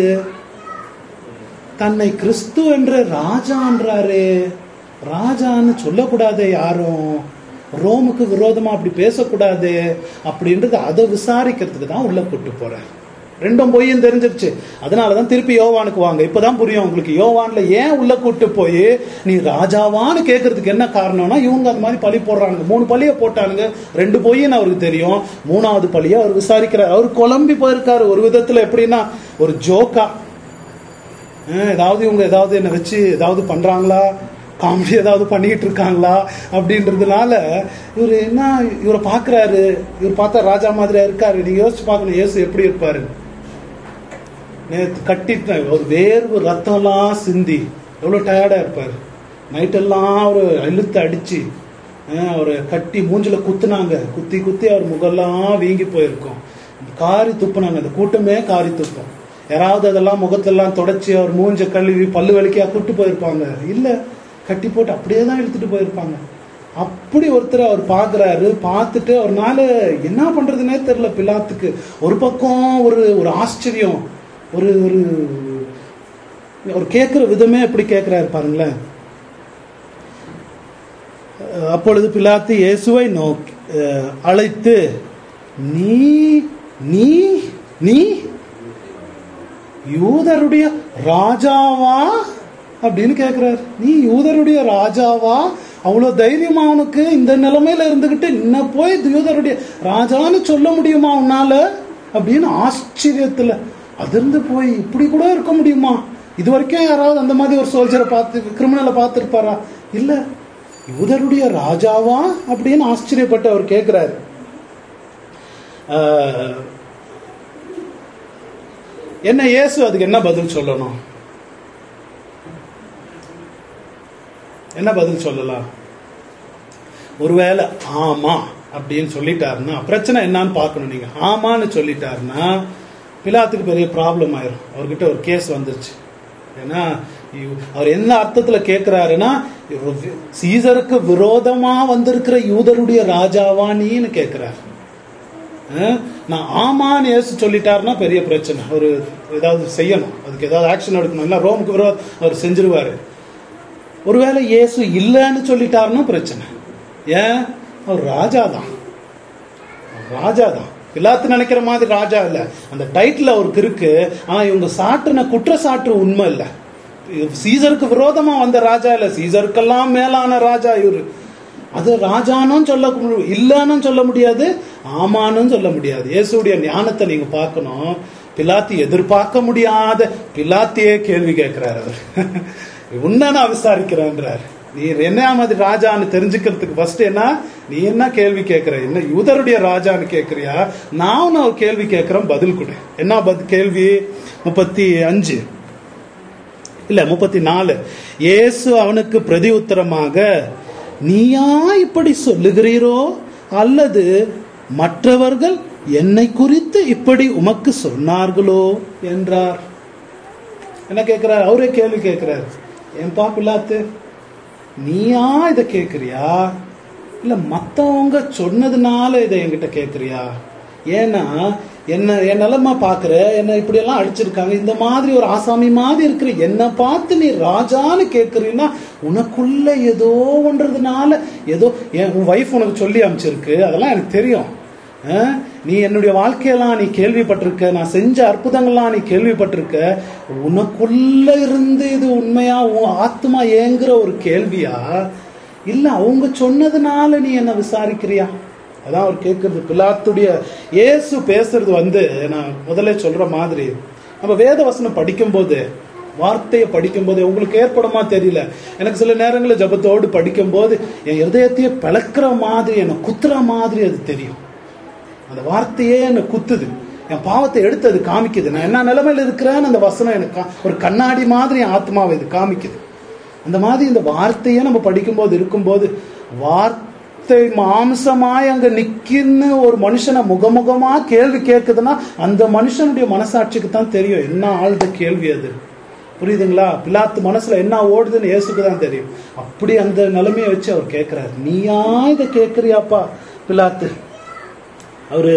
தன்னை கிறிஸ்து என்ற ராஜான்றாரே ராஜான்னு சொல்லக்கூடாதே யாரும் ரோமுக்கு விரோதமா அப்படி பேசக்கூடாது அப்படின்றது அதை விசாரிக்கிறதுக்கு தான் உள்ள கூட்டு போறேன் ரெண்டும் பொய்யும் தெரிஞ்சிருச்சு அதனாலதான் திருப்பி யோவானுக்கு வாங்க இப்பதான் புரியும் உங்களுக்கு யோவான்ல ஏன் உள்ள கூட்டு போய் நீ ராஜாவான்னு கேட்கறதுக்கு என்ன காரணம்னா இவங்க அந்த மாதிரி பழி போடுறானுங்க மூணு பழிய போட்டானுங்க ரெண்டு பொய்ன்னு அவருக்கு தெரியும் மூணாவது பழிய அவர் விசாரிக்கிறார் அவர் குழம்பி போயிருக்காரு ஒரு விதத்துல எப்படின்னா ஒரு ஜோக்கா அஹ் ஏதாவது இவங்க ஏதாவது என்ன வச்சு ஏதாவது பண்றாங்களா காமெடி ஏதாவது பண்ணிட்டு இருக்காங்களா அப்படின்றதுனால இவர் என்ன இவரை பாக்குறாரு இவர் பார்த்தா ராஜா மாதிரியா இருக்காரு நீங்க யோசிச்சு பார்க்கணும் இயேசு எப்படி இருப்பாரு நேத்து கட்டிட்டேன் ஒரு வேர்வு ரத்தம்லாம் சிந்தி எவ்வளவு டயர்டா இருப்பாரு நைட்டெல்லாம் அவர் இழுத்து அடிச்சு அஹ் அவரை கட்டி மூஞ்சில குத்துனாங்க குத்தி குத்தி அவர் முகெல்லாம் வீங்கி போயிருக்கும் காரி துப்புனாங்க அந்த கூட்டமே காரி துப்பும் யாராவது அதெல்லாம் முகத்தெல்லாம் தொடச்சி அவர் மூஞ்ச கழுவி பல்லு வலிக்கையா கூட்டு போயிருப்பாங்க இல்ல கட்டி போட்டு அப்படியே தான் இழுத்துட்டு போயிருப்பாங்க அப்படி ஒருத்தர் அவர் பார்க்கறாரு பார்த்துட்டு அவர்னால என்ன பண்றதுனே தெரியல பிலாத்துக்கு ஒரு பக்கம் ஒரு ஒரு ஆச்சரியம் ஒரு ஒரு அவர் கேட்கிற விதமே எப்படி கேட்கிறாரு பாருங்களேன் அஹ் அப்பொழுது பிலாத்து இயேசுவை நோக்கி அஹ் அழைத்து நீ நீ நீ யூதருடைய ராஜாவா அப்படின்னு கேக்குறாரு நீ யூதருடைய ராஜாவா அவ்வளவு தைரியமா அவனுக்கு இந்த நிலைமையில இருந்துகிட்டு இன்ன போய் யூதருடைய ராஜான்னு சொல்ல முடியுமா உன்னால அப்படின்னு ஆச்சரியத்துல அதிர்ந்து போய் இப்படி கூட இருக்க முடியுமா இது வரைக்கும் யாராவது அந்த மாதிரி ஒரு சோல்ஜரை பார்த்து கிரிமினலை பார்த்துருப்பாரா இல்ல யூதருடைய ராஜாவா அப்படின்னு ஆச்சரியப்பட்டு அவர் கேட்கிறாரு ஆஹ், என்ன இயேசு அதுக்கு என்ன பதில் சொல்லணும் என்ன பதில் சொல்லலாம் ஒருவேளை ஆமா அப்படின்னு சொல்லிட்டாருன்னா பிரச்சனை என்னன்னு பார்க்கணும் நீங்க ஆமான்னு சொல்லிட்டாருன்னா பிலாத்துக்கு பெரிய ப்ராப்ளம் ஆயிரும் அவர்கிட்ட ஒரு கேஸ் வந்துருச்சு ஏன்னா இவ்- அவர் என்ன அர்த்தத்துல கேட்கிறாருன்னா இவர் வி- சீசருக்கு விரோதமா வந்திருக்கிற யூதருடைய ராஜாவா நீன்னு கேட்கிறார் அஹ், நான் ஆமான்னு ஏசு சொல்லிட்டாருன்னா பெரிய பிரச்சனை ஒரு ஏதாவது செய்யணும் அதுக்கு ஏதாவது ஆக்ஷன் எடுக்கணும் இல்லை ரோமுக்கு விரோதம் அவர் செஞ்சிருவாரு ஒருவேளை இயேசு இல்லைன்னு சொல்லிட்டாருன்னா பிரச்சனை ஏன் அவர் ராஜா தான் ராஜா தான் பிலாத்து நினைக்கிற மாதிரி ராஜா இல்ல அந்த டைட்டில் அவருக்கு இருக்கு ஆனா இவங்க சாட்டுன குற்றச்சாட்டு உண்மை இல்ல சீசருக்கு விரோதமா வந்த ராஜா இல்ல சீசருக்கெல்லாம் மேலான ராஜா இவரு அது ராஜானும் சொல்ல மு- இல்லைன்னு சொல்ல முடியாது ஆமானும் சொல்ல முடியாது இயேசுடைய ஞானத்தை நீங்க பார்க்கணும் பிலாத்தி எதிர்பார்க்க முடியாத பிலாத்தியே கேள்வி கேட்கிறார் அவர் உன்ன நான் விசாரிக்கிறேன்றார் நீ என்ன மாதிரி ராஜான்னு தெரிஞ்சுக்கிறதுக்கு ஃபர்ஸ்ட் என்ன நீ என்ன கேள்வி கேட்கிற என்ன யூதருடைய ராஜான்னு கேட்கறியா நான் உன்னை ஒரு கேள்வி கேட்கிறேன் பதில் கொடு என்ன பதில் கேள்வி முப்பத்தி அஞ்சு இல்ல முப்பத்தி நாலு இயேசு அவனுக்கு பிரதி உத்தரமாக நீயா இப்படி சொல்லுகிறீரோ அல்லது மற்றவர்கள் என்னை குறித்து இப்படி உமக்கு சொன்னார்களோ என்றார் என்ன கேட்கிறார் அவரே கேள்வி கேட்கிறார் ஏன்பா பிள்ளாத்து நீயா இதை கேட்குறியா இல்ல மத்தவங்க சொன்னதுனால இதை என்கிட்ட கேட்குறியா ஏன்னா என்ன என் நிலமா பாக்குற என்ன இப்படி எல்லாம் அடிச்சிருக்காங்க இந்த மாதிரி ஒரு ஆசாமி மாதிரி இருக்கிற என்ன பார்த்து நீ ராஜான்னு கேட்கறீன்னா உனக்குள்ள ஏதோ ஒன்றதுனால ஏதோ என் உன் வைஃப் உனக்கு சொல்லி அமைச்சிருக்கு அதெல்லாம் எனக்கு தெரியும் அஹ், நீ என்னுடைய வாழ்க்கையெல்லாம் நீ கேள்விப்பட்டிருக்க நான் செஞ்ச அற்புதங்கள்லாம் நீ கேள்விப்பட்டிருக்க உனக்குள்ள இருந்து இது உண்மையா உன் ஆத்மா ஏங்குற ஒரு கேள்வியா இல்ல அவங்க சொன்னதுனால நீ என்ன விசாரிக்கிறியா அதான் அவர் கேட்கறது பிலாத்துடைய இயேசு பேசுறது வந்து நான் முதல்ல சொல்ற மாதிரி நம்ம வேத வசனம் படிக்கும்போது வார்த்தையை படிக்கும்போது உங்களுக்கு ஏற்படுமா தெரியல எனக்கு சில நேரங்களில் ஜபத்தோடு படிக்கும்போது என் இருதயத்தையே பிளக்கிற மாதிரி என்னை குத்துற மாதிரி அது தெரியும் அந்த வார்த்தையே என்னை குத்துது என் பாவத்தை எடுத்து அது காமிக்குது நான் என்ன நிலைமையில இருக்கிறேன்னு அந்த வசனம் எனக்கு கா- ஒரு கண்ணாடி மாதிரி என் ஆத்மாவை இது காமிக்குது அந்த மாதிரி இந்த வார்த்தையே நம்ம படிக்கும்போது இருக்கும்போது வார்த்தை மாம்சமாய் அங்க நிக்கின்னு ஒரு மனுஷனை முகமுகமா கேள்வி கேட்குதுன்னா அந்த மனுஷனுடைய மனசாட்சிக்கு தான் தெரியும் என்ன ஆழ்ந்த கேள்வி அது புரியுதுங்களா பிலாத்து மனசுல என்ன ஓடுதுன்னு இயேசுக்கு தான் தெரியும் அப்படி அந்த நிலைமையை வச்சு அவர் கேட்கிறாரு நீயா இதை கேட்கறியாப்பா பிலாத்து அவரு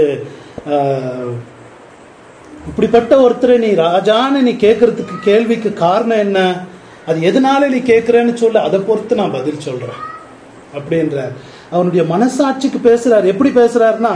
ஆஹ், இப்படிப்பட்ட ஒருத்தரை நீ ராஜான்னு நீ கேட்கறதுக்கு கேள்விக்கு காரணம் என்ன அது எதனால நீ கேட்கிறேன்னு சொல்ல அதை பொறுத்து நான் பதில் சொல்றேன் அப்படின்ற அவனுடைய மனசாட்சிக்கு பேசுறாரு எப்படி பேசுறாருன்னா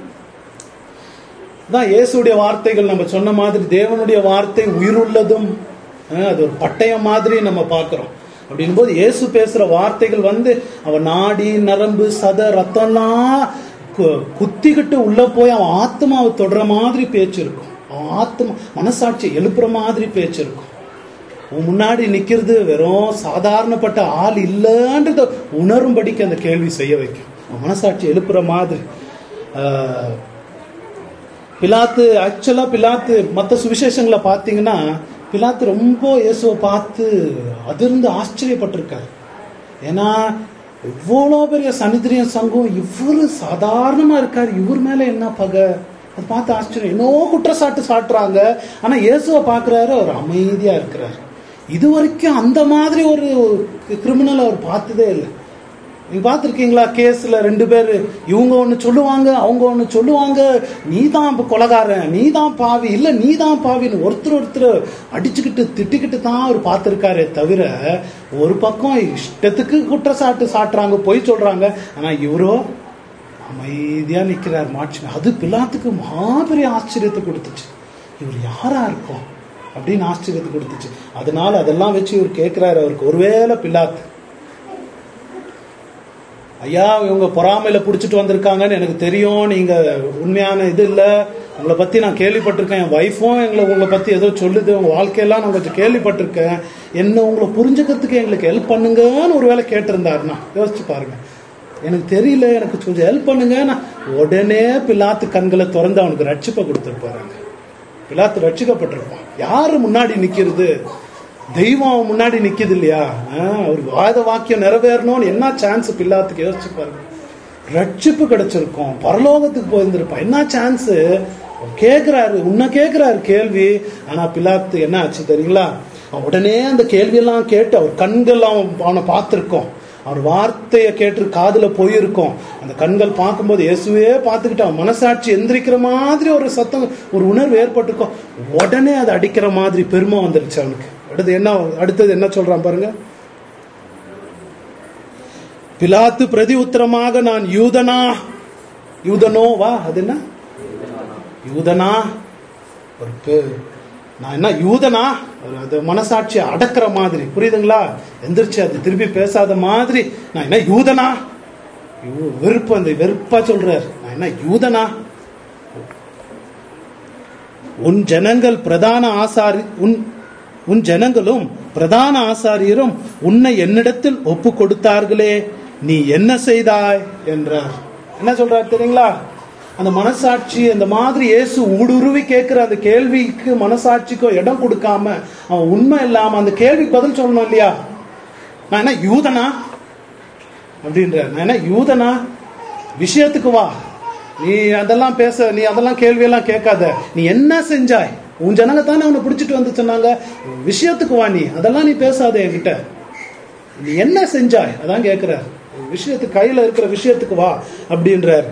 தான் இயேசுடைய வார்த்தைகள் நம்ம சொன்ன மாதிரி தேவனுடைய வார்த்தை உயிருள்ளதும் அஹ், அது ஒரு பட்டயம் மாதிரி நம்ம பார்க்கிறோம் அப்படின் போது இயேசு பேசுற வார்த்தைகள் வந்து அவன் நாடி நரம்பு சத ரத்தம்லாம் கு- குத்திக்கிட்டு உள்ள போய் அவன் ஆத்மாவை தொடுற மாதிரி பேச்சு இருக்கும் அவன் ஆத்மா மனசாட்சி எழுப்புற மாதிரி பேச்சு இருக்கும் உன் முன்னாடி நிக்கிறது வெறும் சாதாரணப்பட்ட ஆள் இல்லைன்றத உணரும்படிக்கு அந்த கேள்வி செய்ய வைக்கும் அவன் மனசாட்சி எழுப்புற மாதிரி ஆஹ், பிலாத்து ஆக்சுவலா பிலாத்து மற்ற சுவிசேஷங்களை பார்த்தீங்கன்னா பிலாத்து ரொம்ப இயேசுவை பார்த்து அதிர்ந்து ஆச்சரியப்பட்டிருக்காரு ஏன்னா இவ்வளோ பெரிய சனிதிரியம் சங்கம் இவரு சாதாரணமா இருக்காரு இவர் மேல என்ன பகை அது பார்த்து ஆச்சரியம் என்னவோ குற்றச்சாட்டு சாட்டுறாங்க ஆனா இயேசுவை பார்க்கறாரு அவர் அமைதியா இருக்கிறார் இது வரைக்கும் அந்த மாதிரி ஒரு கிரிமினல் அவர் பார்த்ததே இல்லை நீங்க பார்த்துருக்கீங்களா கேஸ்ல ரெண்டு பேர் இவங்க ஒன்று சொல்லுவாங்க அவங்க ஒன்று சொல்லுவாங்க நீ தான் கொலகாரன் நீ தான் பாவி இல்லை நீ தான் பாவின்னு ஒருத்தர் ஒருத்தர் அடிச்சுக்கிட்டு திட்டிக்கிட்டு தான் அவர் பார்த்துருக்காரே தவிர ஒரு பக்கம் இஷ்டத்துக்கு குற்றச்சாட்டு சாட்டுறாங்க பொய் சொல்றாங்க ஆனா இவரோ அமைதியா நிக்கிறார் மாட்சி அது பிலாத்துக்கு மாபெரிய ஆச்சரியத்தை கொடுத்துச்சு இவர் யாரா இருக்கும் அப்படின்னு ஆச்சரியத்தை கொடுத்துச்சு அதனால அதெல்லாம் வச்சு இவர் கேட்கிறாரு அவருக்கு ஒருவேளை பிலாத்து ஐயா இவங்க பொறாமையில புடிச்சிட்டு வந்திருக்காங்கன்னு எனக்கு தெரியும் நீங்க உண்மையான இது இல்ல உங்களை பத்தி நான் கேள்விப்பட்டிருக்கேன் என் ஒய்ஃபும் எங்களை உங்களை பத்தி ஏதோ சொல்லுது உங்க வாழ்க்கையெல்லாம் நான் கொஞ்சம் கேள்விப்பட்டிருக்கேன் என்ன உங்களை புரிஞ்சுக்கிறதுக்கு எங்களுக்கு ஹெல்ப் பண்ணுங்கன்னு ஒரு வேளை கேட்டிருந்தாருன்னா யோசிச்சு பாருங்க எனக்கு தெரியல எனக்கு கொஞ்சம் ஹெல்ப் பண்ணுங்க நான் உடனே பிலாத்து கண்களை திறந்து அவனுக்கு ரட்சிப்பை கொடுத்துருப்பாருங்க பிலாத்து ரட்சிக்கப்பட்டிருப்பான் யாரு முன்னாடி நிக்கிறது தெய்வம் அவன் முன்னாடி நிக்குது இல்லையா ஆஹ், அவர் வாத வாக்கியம் நிறைவேறணும்னு என்ன சான்ஸ் பில்லாத்துக்கு யோசிச்சு பாருங்க ரட்சிப்பு கிடைச்சிருக்கும் பரலோகத்துக்கு போயிருந்திருப்பான் என்ன சான்ஸ் அவர் கேட்கிறாரு உன்னை கேட்கிறாரு கேள்வி ஆனா பிலாத்து என்ன ஆச்சு தெரியுங்களா அவன் உடனே அந்த கேள்வியெல்லாம் கேட்டு அவர் கண்கள் அவன் அவனை பார்த்திருக்கோம் அவர் வார்த்தையை கேட்டு காதுல போயிருக்கோம் அந்த கண்கள் பார்க்கும்போது இயேசுவே பார்த்துக்கிட்டு அவன் மனசாட்சி எந்திரிக்கிற மாதிரி ஒரு சத்தம் ஒரு உணர்வு ஏற்பட்டிருக்கும் உடனே அது அடிக்கிற மாதிரி பெருமை வந்துருச்சு அவனுக்கு அடுத்து என்ன அடுத்தது என்ன சொல்றான் பாருங்க பிலாத்து பிரதி உத்தரமாக நான் யூதனா யூதனோ வா அது என்ன யூதனா ஒரு பே- நான் என்ன யூதனா ஒரு அது மனசாட்சி அடக்கிற மாதிரி புரியுதுங்களா எந்திரிச்சு அது திருப்பி பேசாத மாதிரி நான் என்ன யூதனா யூ- வெறுப்பு அந்த வெறுப்பா சொல்றார் நான் என்ன யூதனா உன் ஜனங்கள் பிரதான ஆசாரி உன் உன் ஜனங்களும் பிரதான ஆசாரியரும் உன்னை என்னிடத்தில் ஒப்பு கொடுத்தார்களே நீ என்ன செய்தாய் என்றார் என்ன சொல்றார் தெரியுங்களா அந்த மனசாட்சி அந்த மாதிரி இயேசு ஊடுருவி கேட்கிற அந்த கேள்விக்கு மனசாட்சிக்கோ இடம் கொடுக்காம அவன் உண்மை இல்லாம அந்த கேள்விக்கு பதில் சொல்லணும் இல்லையா நான் என்ன யூதனா அப்படின்றார் நான் என்ன யூதனா விஷயத்துக்கு வா நீ அதெல்லாம் பேச நீ அதெல்லாம் கேள்வியெல்லாம் கேட்காத நீ என்ன செஞ்சாய் உன் ஜனங்க தானே அவனை பிடிச்சிட்டு வந்து சொன்னாங்க விஷயத்துக்கு வா நீ அதெல்லாம் நீ பேசாத என்கிட்ட நீ என்ன செஞ்சாய் அதான் கேட்கிறார் விஷயத்துக்கு கையில இருக்கிற விஷயத்துக்கு வா அப்படின்றார்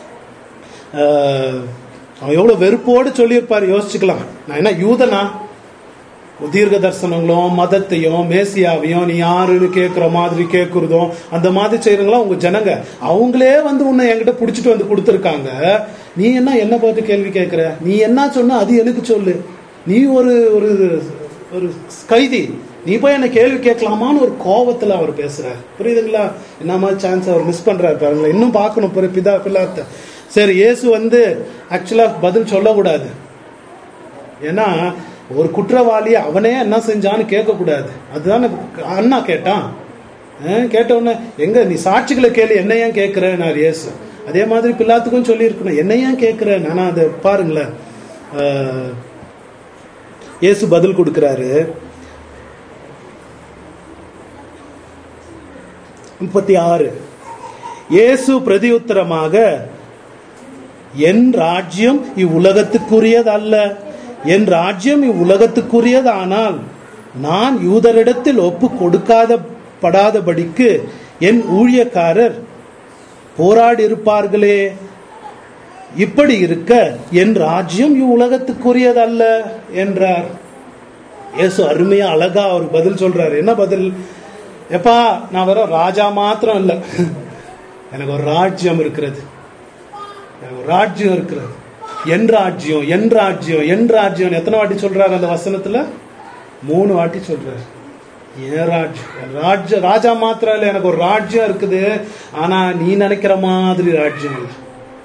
ஆஹ், அவன் எவ்வளவு வெறுப்போடு சொல்லியிருப்பார் யோசிச்சுக்கலாம் நான் என்ன யூதனா தீர்க்க தரிசனங்களும் மதத்தையும் மேசியாவையும் நீ யாருன்னு கேட்குற மாதிரி கேட்குறதும் அந்த மாதிரி செய்யறவங்களா உங்க ஜனங்க அவங்களே வந்து உன்னை என்கிட்ட பிடிச்சிட்டு வந்து கொடுத்துருக்காங்க நீ என்ன என்ன பார்த்து கேள்வி கேட்குற நீ என்ன சொன்ன அது எனக்கு சொல்லு நீ ஒரு ஒரு ஒரு கைதி நீ போய் என்ன கேள்வி கேட்கலாமான்னு ஒரு கோவத்துல அவர் பேசுறாரு புரியுதுங்களா என்ன மாதிரி சான்ஸ் அவர் மிஸ் பண்றாரு பாருங்களேன் இன்னும் பார்க்கணும் பிற- பிதா பிள்ளாத்த சரி இயேசு வந்து ஆக்சுவலா பதில் சொல்லக்கூடாது ஏன்னா ஒரு குற்றவாளி அவனே என்ன செஞ்சான்னு கேட்கக்கூடாது அதுதானே அண்ணா கேட்டான் அஹ் கேட்ட உடனே எங்க நீ சாட்சிகளை கேளு என்ன ஏன் கேட்கிற நான் இயேசு அதே மாதிரி பிள்ளாத்துக்கும் சொல்லியிருக்கணும் என்ன ஏன் கேட்கிற ஆனா அதை பாருங்களேன் அஹ், இயேசு பதில் கொடுக்கிறாரு முப்பத்தி ஆறு இயேசு பிரதியுத்தரமாக என் ராஜ்யம் இவ்வுலகத்துக்குரியது அல்ல என் ராஜ்யம் இவ்வுலகத்துக்குரியதானால் நான் யூதரிடத்தில் ஒப்பு கொடுக்காத படாதபடிக்கு என் ஊழியக்காரர் போராடி இருப்பார்களே இப்படி இருக்க என் ராஜ்யம் இவ்வுலகத்துக்குரியது அல்ல என்றார் இயேசு அருமையா அழகா அவர் பதில் சொல்றாரு என்ன பதில் எப்பா நான் வெறும் ராஜா மாத்திரம் இல்ல எனக்கு ஒரு ராஜ்யம் இருக்கிறது எனக்கு ஒரு ராஜ்யம் இருக்கிறது என் ராஜ்யம் என் ராஜ்யம் என் ராஜ்யம் எத்தனை வாட்டி சொல்றாரு அந்த வசனத்துல மூணு வாட்டி சொல்றாரு என் ராஜ்யம் என் ராஜ்யம் ராஜா மாத்திரம் இல்ல எனக்கு ஒரு ராஜ்யம் இருக்குது ஆனா நீ நினைக்கிற மாதிரி ராஜ்யம் இல்லை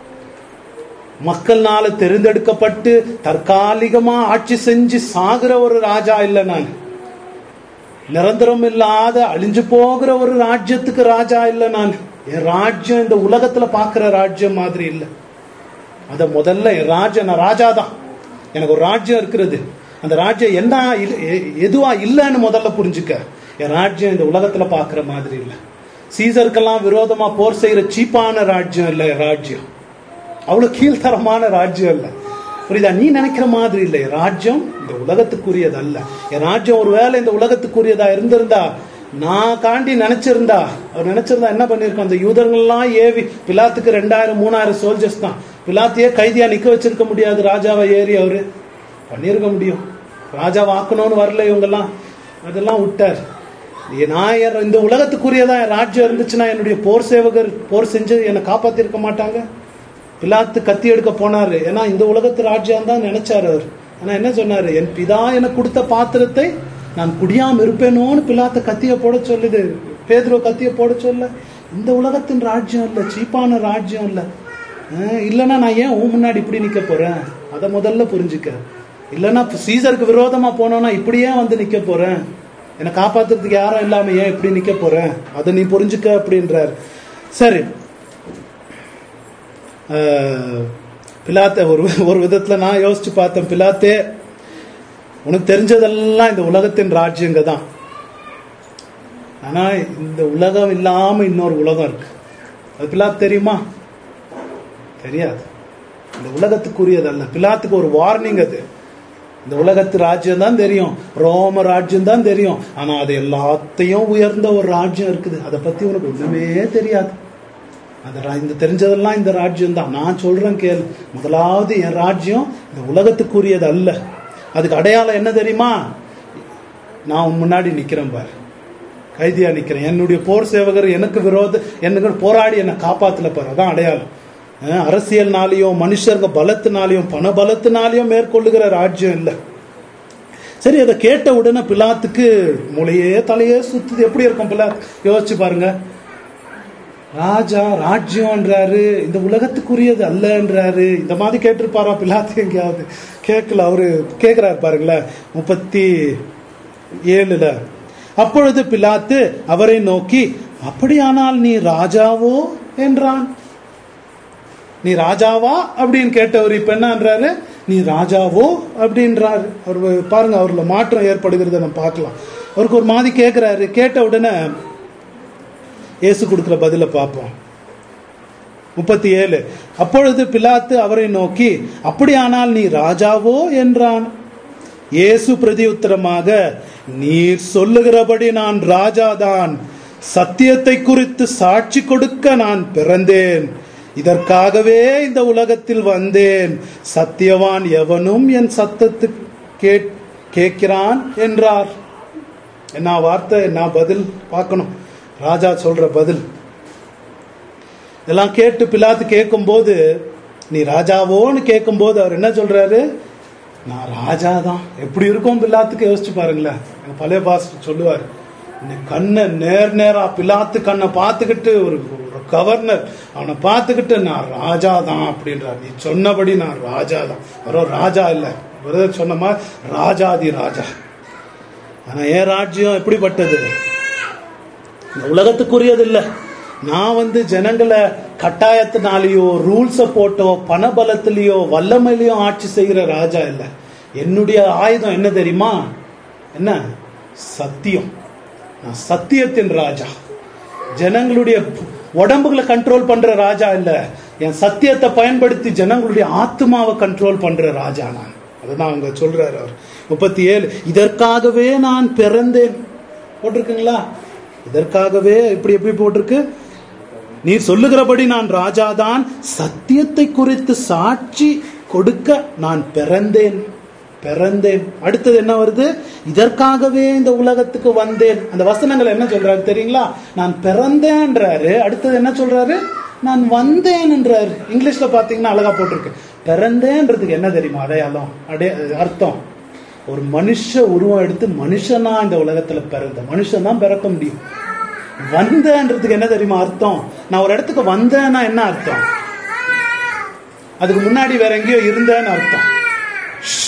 மக்கள்னால தெரிந்தெடுக்கப்பட்டு தற்காலிகமா ஆட்சி செஞ்சு சாகுற ஒரு ராஜா இல்லை நான் நிரந்தரம் இல்லாத அழிஞ்சு போகிற ஒரு ராஜ்யத்துக்கு ராஜா இல்லை நான் என் ராஜ்யம் இந்த உலகத்துல பார்க்கிற ராஜ்யம் மாதிரி இல்லை அத முதல்ல என் ராஜ்யம் நான் ராஜா தான் எனக்கு ஒரு ராஜ்யம் இருக்கிறது அந்த ராஜ்யம் என்ன இல்ல- எ- எதுவா இல்லைன்னு முதல்ல புரிஞ்சுக்க என் ராஜ்யம் இந்த உலகத்துல பார்க்கிற மாதிரி இல்லை சீசருக்கெல்லாம் விரோதமா போர் செய்யற சீப்பான ராஜ்யம் இல்லை என் ராஜ்யம் அவ்வளவு கீழ்த்தரமான ராஜ்யம் இல்ல புரியுதா நீ நினைக்கிற மாதிரி இல்லை என் ராஜ்யம் இந்த உலகத்துக்குரியது அல்ல என் ராஜ்யம் ஒருவேளை இந்த உலகத்துக்குரியதா இருந்திருந்தா நான் காண்டி நினைச்சிருந்தா அவர் நினைச்சிருந்தா என்ன பண்ணிருக்கோம் அந்த யூதர்கள்லாம் ஏவி பிலாத்துக்கு ரெண்டாயிரம் மூணாயிரம் சோல்ஜர்ஸ் தான் பிலாத்தையே கைதியா நிக்க வச்சிருக்க முடியாது ராஜாவை ஏறி அவரு பண்ணியிருக்க முடியும் ராஜா வாக்கணும்னு வரல இவங்கெல்லாம் அதெல்லாம் விட்டார் நீ- நான் என் இந்த உலகத்துக்குரியதா என் ராஜ்யம் இருந்துச்சுன்னா என்னுடைய போர் சேவகர் போர் செஞ்சு என்னை காப்பாத்திருக்க மாட்டாங்க பிலாத்து கத்தி எடுக்க போனாரு ஏன்னா இந்த உலகத்து ராஜ்யம் தான் நினைச்சாரு அவர் ஆனா என்ன சொன்னாரு என் பிதா எனக்கு கொடுத்த பாத்திரத்தை நான் குடியாம இருப்பேனோன்னு பிலாத்த கத்திய போட சொல்லுது பேதுருவ கத்திய போட சொல்ல இந்த உலகத்தின் ராஜ்யம் இல்ல சீப்பான ராஜ்யம் இல்ல அஹ் இல்லைன்னா நான் ஏன் உன் முன்னாடி இப்படி நிக்க போறேன் அதை முதல்ல புரிஞ்சுக்க இல்லைன்னா சீசருக்கு விரோதமா போனோம்னா இப்படியே வந்து நிக்க போறேன் என்னை காப்பாத்துறதுக்கு யாரும் இல்லாம ஏன் இப்படி நிக்க போறேன் அதை நீ புரிஞ்சுக்க அப்படின்றார் சரி ஆஹ், பிலாத்த ஒரு ஒரு விதத்துல நான் யோசிச்சு பார்த்தேன் பிலாத்தே உனக்கு தெரிஞ்சதெல்லாம் இந்த உலகத்தின் ராஜ்யங்க தான் ஆனா இந்த உலகம் இல்லாம இன்னொரு உலகம் இருக்கு அது பிலாத் தெரியுமா தெரியாது இந்த உலகத்துக்குரியது அல்ல பிலாத்துக்கு ஒரு வார்னிங் அது இந்த உலகத்து ராஜ்யம் தான் தெரியும் ரோம ராஜ்யம் தான் தெரியும் ஆனா அது எல்லாத்தையும் உயர்ந்த ஒரு ராஜ்யம் இருக்குது அதை பத்தி உனக்கு ஒண்ணுமே தெரியாது அந்த ரா- இந்த தெரிஞ்சதெல்லாம் இந்த ராஜ்யம் தான் நான் சொல்றேன் கேளு முதலாவது என் ராஜ்யம் இந்த உலகத்துக்குரியது அல்ல அதுக்கு அடையாளம் என்ன தெரியுமா நான் உன் முன்னாடி நிக்கிறேன் பாரு கைதியா நிக்கிறேன் என்னுடைய போர் சேவகர் எனக்கு விரோத எனக்கு போராடி என்னை காப்பாத்தல பாரு அதான் அடையாளம் அஹ் அரசியல்னாலையும் மனுஷங்க பலத்தினாலையும் பண பலத்தினாலையும் மேற்கொள்ளுகிற ராஜ்யம் இல்லை சரி அதை கேட்ட உடனே பிலாத்துக்கு மூளையே தலையே சுத்துது எப்படி இருக்கும் பிலாத் யோசிச்சு பாருங்க ராஜா ராஜ்யம்ன்றாரு இந்த உலகத்துக்குரியது அல்லன்றாரு இந்த மாதிரி கேட்டிருப்பாரா பிலாத்து எங்கேயாவது கேட்கல அவரு கேட்கிறாரு பாருங்களேன் முப்பத்தி ஏழுல அப்பொழுது பிலாத்து அவரை நோக்கி அப்படியானால் நீ ராஜாவோ என்றான் நீ ராஜாவா அப்படின்னு கேட்டவர் இப்ப என்னன்றாரு நீ ராஜாவோ அப்படின்றாரு அவர் பாருங்க அவர்ல மாற்றம் ஏற்படுகிறத நம்ம பார்க்கலாம் அவருக்கு ஒரு மாதிரி கேட்கிறாரு கேட்ட உடனே இயேசு கொடுக்கிற பதில பார்ப்போம் முப்பத்தி ஏழு அப்பொழுது பிலாத்து அவரை நோக்கி அப்படியானால் நீ ராஜாவோ என்றான் இயேசு பிரதியுத்தரமாக நீர் சொல்லுகிறபடி நான் ராஜாதான் சத்தியத்தை குறித்து சாட்சி கொடுக்க நான் பிறந்தேன் இதற்காகவே இந்த உலகத்தில் வந்தேன் சத்தியவான் எவனும் என் சத்தத்து கேட் கேட்கிறான் என்றார் என்ன வார்த்தை என்ன பதில் பார்க்கணும் ராஜா சொல்ற பதில் இதெல்லாம் கேட்டு பிலாத்து கேட்கும்போது நீ ராஜாவோன்னு கேட்கும்போது அவர் என்ன சொல்றாரு நான் ராஜா தான் எப்படி இருக்கும் பிலாத்துக்கு யோசிச்சு பாருங்களேன் எங்க பழைய பாஸ் சொல்லுவார் இந்த கண்ணை நேர் நேரா பிலாத்து கண்ணை பார்த்துக்கிட்டு ஒரு ஒரு கவர்னர் அவனை பார்த்துக்கிட்டு நான் ராஜா தான் அப்படின்றார் நீ சொன்னபடி நான் ராஜா தான் வெறும் ராஜா இல்ல வெறும் சொன்ன மாதிரி ராஜாதி ராஜா ஆனா என் ராஜ்யம் எப்படிப்பட்டது இந்த உலகத்துக்குரியது இல்ல நான் வந்து ஜனங்களை கட்டாயத்தினாலேயோ ரூல்ஸ போட்டோ பணபலத்திலேயோ வல்லமையிலையோ ஆட்சி செய்கிற ராஜா இல்ல என்னுடைய ஆயுதம் என்ன தெரியுமா என்ன சத்தியம் நான் சத்தியத்தின் ராஜா ஜனங்களுடைய உடம்புகளை கண்ட்ரோல் பண்ற ராஜா இல்ல என் சத்தியத்தை பயன்படுத்தி ஜனங்களுடைய ஆத்மாவை கண்ட்ரோல் பண்ற ராஜா நான் அதுதான் அவங்க சொல்றாரு அவர் முப்பத்தி ஏழு இதற்காகவே நான் பிறந்தேன் போட்டிருக்குங்களா இதற்காகவே இப்படி எப்படி போட்டிருக்கு நீர் சொல்லுகிறபடி நான் ராஜாதான் சத்தியத்தை குறித்து சாட்சி கொடுக்க நான் பிறந்தேன் பிறந்தேன் அடுத்தது என்ன வருது இதற்காகவே இந்த உலகத்துக்கு வந்தேன் அந்த வசனங்கள் என்ன சொல்றாரு தெரியுங்களா நான் பிறந்தேன்றாரு அடுத்தது என்ன சொல்றாரு நான் வந்தேன்ன்றாரு இங்கிலீஷ்ல பாத்தீங்கன்னா அழகா போட்டிருக்கு பிறந்தேன்றதுக்கு என்ன தெரியுமா அடையாளம் அடைய அர்த்தம் ஒரு மனுஷ உருவம் எடுத்து மனுஷனா இந்த உலகத்துல பிறந்த மனுஷன் தான் பிறக்க முடியும் வந்தேன்றதுக்கு என்ன தெரியுமா அர்த்தம் நான் ஒரு இடத்துக்கு வந்தேன்னா என்ன அர்த்தம் அதுக்கு முன்னாடி வேற எங்கேயோ இருந்தேன்னு அர்த்தம் ஷ்.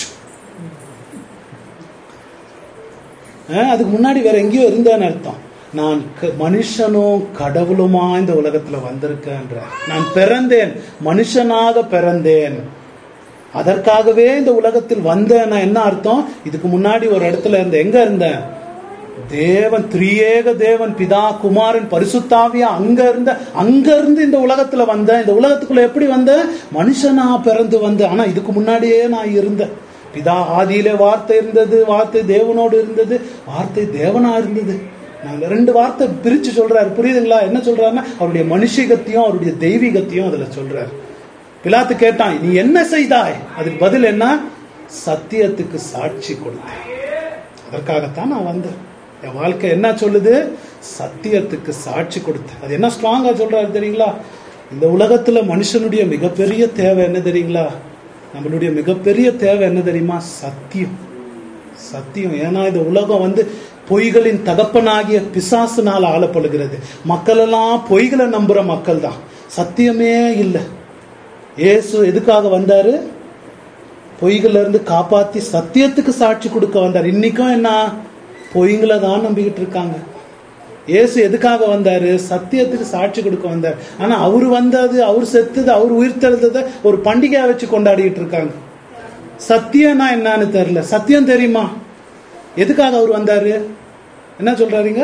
அஹ், அதுக்கு முன்னாடி வேற எங்கேயோ இருந்தேன்னு அர்த்தம் நான் க- மனுஷனும் கடவுளுமா இந்த உலகத்துல வந்திருக்கேன்ற நான் பிறந்தேன் மனுஷனாக பிறந்தேன் அதற்காகவே இந்த உலகத்தில் வந்தேன்னா என்ன அர்த்தம் இதுக்கு முன்னாடி ஒரு இடத்துல இருந்த எங்க இருந்தேன் தேவன் திரியேக தேவன் பிதா குமாரன் பரிசுத்தாவியா அங்க இருந்த அங்க இருந்து இந்த உலகத்துல வந்தேன் இந்த உலகத்துக்குள்ள எப்படி வந்தேன் மனுஷனா பிறந்து வந்தேன் ஆனா இதுக்கு முன்னாடியே நான் இருந்தேன் பிதா ஆதியிலே வார்த்தை இருந்தது வார்த்தை தேவனோடு இருந்தது வார்த்தை தேவனா இருந்தது நாங்க ரெண்டு வார்த்தை பிரிச்சு சொல்றாரு புரியுதுங்களா என்ன சொல்றாருன்னா அவருடைய மனுஷிகத்தையும் அவருடைய தெய்வீகத்தையும் அதுல சொல்றாரு பிலாத்து கேட்டான் நீ என்ன செய்தாய் அதுக்கு பதில் என்ன சத்தியத்துக்கு சாட்சி கொடுத்தேன் அதற்காகத்தான் நான் வந்தேன் என் வாழ்க்கை என்ன சொல்லுது சத்தியத்துக்கு சாட்சி கொடுத்தேன் அது என்ன ஸ்ட்ராங்கா சொல்றாரு தெரியுங்களா இந்த உலகத்துல மனுஷனுடைய மிகப்பெரிய தேவை என்ன தெரியுங்களா நம்மளுடைய மிகப்பெரிய தேவை என்ன தெரியுமா சத்தியம் சத்தியம் ஏன்னா இந்த உலகம் வந்து பொய்களின் தகப்பனாகிய பிசாசுனால் ஆளப்படுகிறது மக்கள் எல்லாம் பொய்களை நம்புற மக்கள் தான் சத்தியமே இல்லை இயேசு எதுக்காக வந்தாரு பொய்கள்ல இருந்து காப்பாத்தி சத்தியத்துக்கு சாட்சி கொடுக்க வந்தார் இன்னைக்கும் என்ன பொய்களை தான் நம்பிக்கிட்டு இருக்காங்க இயேசு எதுக்காக வந்தாரு சத்தியத்துக்கு சாட்சி கொடுக்க வந்தார் ஆனா அவர் வந்தது அவர் செத்தது அவர் உயிர்த்தெழுந்ததை ஒரு பண்டிகையா வச்சு கொண்டாடிட்டு இருக்காங்க சத்தியம்னா என்னன்னு தெரியல சத்தியம் தெரியுமா எதுக்காக அவர் வந்தாரு என்ன சொல்றாருங்க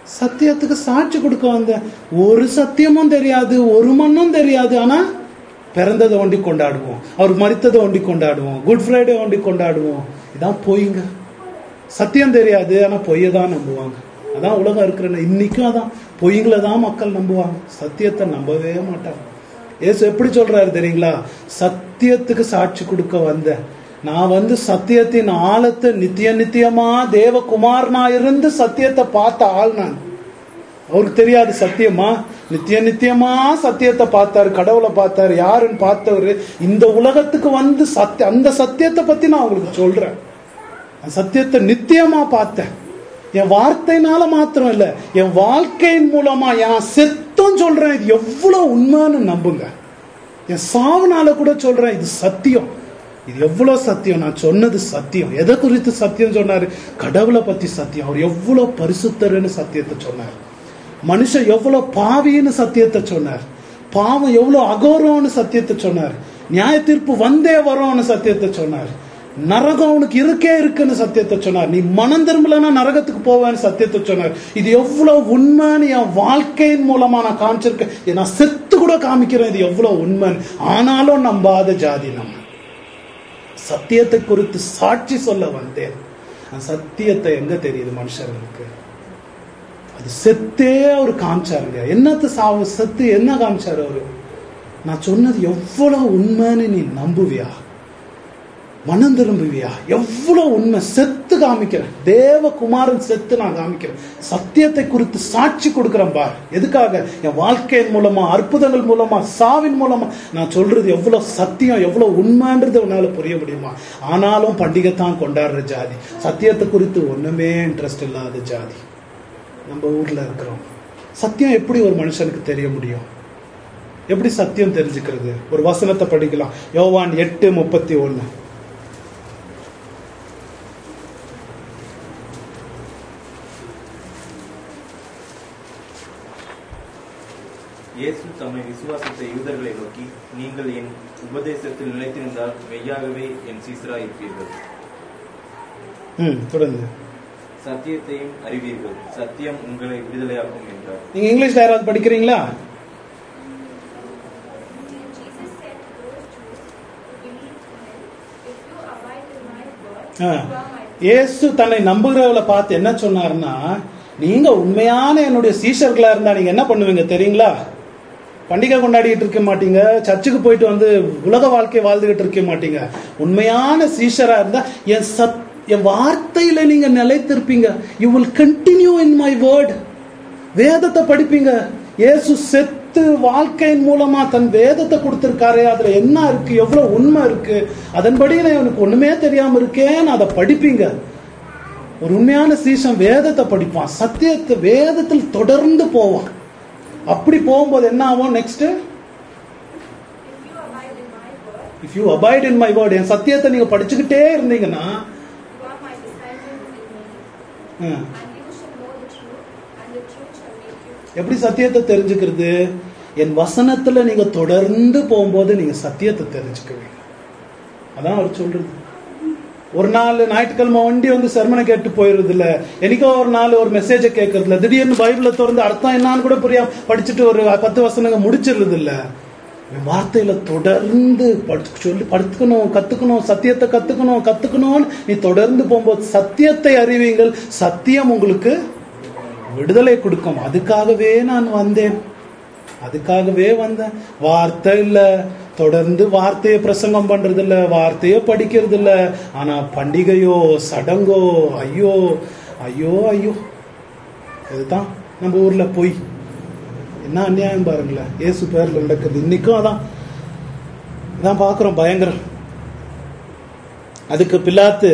சத்தியத்துக்கு சாட்சி கொடுக்க வந்தேன் ஒரு சத்தியமும் தெரியாது ஒரு மண்ணும் தெரியாது ஆனா பிறந்ததை ஒண்டி கொண்டாடுவோம் அவர் மரித்ததை ஒண்டி கொண்டாடுவோம் குட் ஃப்ரைடே ஒண்டி கொண்டாடுவோம் இதான் பொய்ங்க சத்தியம் தெரியாது ஆனா பொய்யை தான் நம்புவாங்க அதான் உலகம் இருக்கிற இன்னைக்கும் அதான் பொய்களை தான் மக்கள் நம்புவாங்க சத்தியத்தை நம்பவே மாட்டாங்க ஏசு எப்படி சொல்றாரு தெரியுங்களா சத்தியத்துக்கு சாட்சி கொடுக்க வந்த நான் வந்து சத்தியத்தின் ஆழத்தை நித்திய நித்தியமா தேவகுமாரனா இருந்து சத்தியத்தை பார்த்த ஆள் நான் அவருக்கு தெரியாது சத்தியமா நித்திய நித்தியமா சத்தியத்தை பார்த்தாரு கடவுளை பார்த்தாரு யாருன்னு பார்த்தவரு இந்த உலகத்துக்கு வந்து சத்திய அந்த சத்தியத்தை பத்தி நான் உங்களுக்கு சொல்றேன் அந்த சத்தியத்தை நித்தியமா பார்த்தேன் என் வார்த்தைனால மாத்திரம் இல்ல என் வாழ்க்கையின் மூலமா என் செத்தும் சொல்றேன் இது எவ்வளவு உண்மைன்னு நம்புங்க என் சாவுனால கூட சொல்றேன் இது சத்தியம் இது எவ்வளவு சத்தியம் நான் சொன்னது சத்தியம் எதை குறித்து சத்தியம் சொன்னாரு கடவுளை பத்தி சத்தியம் அவர் எவ்வளவு பரிசுத்தர்னு சத்தியத்தை சொன்னார் மனுஷன் எவ்வளவு பாவின்னு சத்தியத்தை சொன்னார் பாவம் எவ்வளவு அகோரம்னு சத்தியத்தை சொன்னார் நியாய தீர்ப்பு வந்தே வரும்னு சத்தியத்தை சொன்னார் நரகம் உனக்கு இருக்கே இருக்குன்னு சத்தியத்தை சொன்னார் நீ மனம் திரும்பலன்னா நரகத்துக்கு போவேன்னு சத்தியத்தை சொன்னார் இது எவ்வளவு உண்மைன்னு என் வாழ்க்கையின் மூலமா நான் காமிச்சிருக்கேன் நான் செத்து கூட காமிக்கிறேன் இது எவ்வளவு உண்மைன்னு ஆனாலும் நம்பாத ஜாதி நம்ம சத்தியத்தை குறித்து சாட்சி சொல்ல வந்தேன் அந்த சத்தியத்தை எங்க தெரியுது மனுஷர்களுக்கு அது செத்தே அவர் காமிச்சாருங்க என்னத்த சாவு செத்து என்ன காமிச்சாரு அவரு நான் சொன்னது எவ்வளவு உண்மைன்னு நீ நம்புவியா மனம் திரும்புவியா எவ்வளவு உண்மை செத்து காமிக்கிறேன் தேவகுமாரன் செத்து நான் காமிக்கிறேன் சத்தியத்தை குறித்து சாட்சி கொடுக்கிறேன் பார் எதுக்காக என் வாழ்க்கையின் மூலமா அற்புதங்கள் மூலமா சாவின் மூலமா நான் சொல்றது எவ்வளவு சத்தியம் எவ்வளவு உண்மைன்றது உன்னால புரிய முடியுமா ஆனாலும் பண்டிகை தான் கொண்டாடுற ஜாதி சத்தியத்தை குறித்து ஒண்ணுமே இன்ட்ரெஸ்ட் இல்லாத ஜாதி நம்ம ஊர்ல இருக்கிறோம் சத்தியம் எப்படி ஒரு மனுஷனுக்கு தெரிய முடியும் எப்படி சத்தியம் தெரிஞ்சுக்கிறது ஒரு வசனத்தை படிக்கலாம் யோவான் எட்டு முப்பத்தி ஒன்னு இயேசு தம்மை விசுவாசித்த யூதர்களை நோக்கி நீங்கள் என் உபதேசத்தில் நிலைத்திருந்தால் மெய்யாகவே என் சீசரா இருப்பீர்கள் ம் தொடர்ந்து சத்தியத்தையும் அறிவீர்கள் சத்தியம் உங்களை விடுதலையாக்கும் என்றார் நீங்க இங்கிலீஷ்ல யாராவது படிக்கிறீங்களா Jesus said to those Jews who believed in him, If you abide in my word, ah. you are my இயேசு தன்னை நம்புகிறவளை பார்த்து என்ன சொன்னார்னா நீங்க உண்மையான என்னுடைய சீஷர்களா இருந்தா நீங்க என்ன பண்ணுவீங்க தெரியுங்களா பண்டிகை கொண்டாடிட்டு இருக்க மாட்டீங்க சர்ச்சுக்கு போயிட்டு வந்து உலக வாழ்க்கை வாழ்ந்துகிட்டு இருக்க மாட்டீங்க உண்மையான சீஷரா இருந்தா என் சத் என் வார்த்தையில நீங்க நிலைத்திருப்பீங்க you will continue in my word வேதத்தை படிப்பீங்க இயேசு செத்து வாழ்க்கையின் மூலமா தன் வேதத்தை கொடுத்திருக்காரு அதுல என்ன இருக்கு எவ்வளவு உண்மை இருக்கு அதன்படி நான் எனக்கு ஒண்ணுமே தெரியாம இருக்கேன் அதை படிப்பீங்க ஒரு உண்மையான சீசன் வேதத்தை படிப்பான் சத்தியத்தை வேதத்தில் தொடர்ந்து போவான் அப்படி போகும்போது என்ன ஆகும் next If you abide in my word, if you abide in my word என் சத்தியத்தை நீங்க படிச்சுக்கிட்டே இருந்தீங்கன்னா you are my disciples indeed. ம், And you shall know the truth, and the truth shall make you free. எப்படி சத்தியத்தை தெரிஞ்சுக்கிறது என் வசனத்துல நீங்க தொடர்ந்து போகும்போது நீங்க சத்தியத்தை தெரிஞ்சுக்குவீங்க அதான் அவர் சொல்றது ஒரு நாள் ஞாயிற்றுக்கிழமை வண்டி வந்து சர்மனை கேட்டு போயிருது இல்ல என்னைக்கோ ஒரு நாள் ஒரு மெசேஜை கேட்கறது இல்ல திடீர்னு பைபிளை திறந்து அர்த்தம் என்னன்னு கூட புரியாம படிச்சுட்டு ஒரு பத்து வசனங்க முடிச்சிருது இல்ல என் வார்த்தையில தொடர்ந்து படுத்து சொல்லி படுத்துக்கணும் கத்துக்கணும் சத்தியத்தை கத்துக்கணும் கத்துக்கணும்னு நீ தொடர்ந்து போகும்போது சத்தியத்தை அறிவீங்கள் சத்தியம் உங்களுக்கு விடுதலை கொடுக்கும் அதுக்காகவே நான் வந்தேன் அதுக்காகவே வந்தேன் வார்த்தை இல்ல தொடர்ந்து வார்த்தையை பிரசங்கம் பண்றது இல்ல வார்த்தையை படிக்கிறது இல்ல ஆனா பண்டிகையோ சடங்கோ ஐயோ ஐயோ ஐயோ இதுதான் நம்ம ஊர்ல போய் என்ன அநியாயம் பாருங்களேன் இயேசு பேர்ல நடக்குது இன்னைக்கும் அதான் இதான் பாக்குறோம் பயங்கரம் அதுக்கு பிலாத்து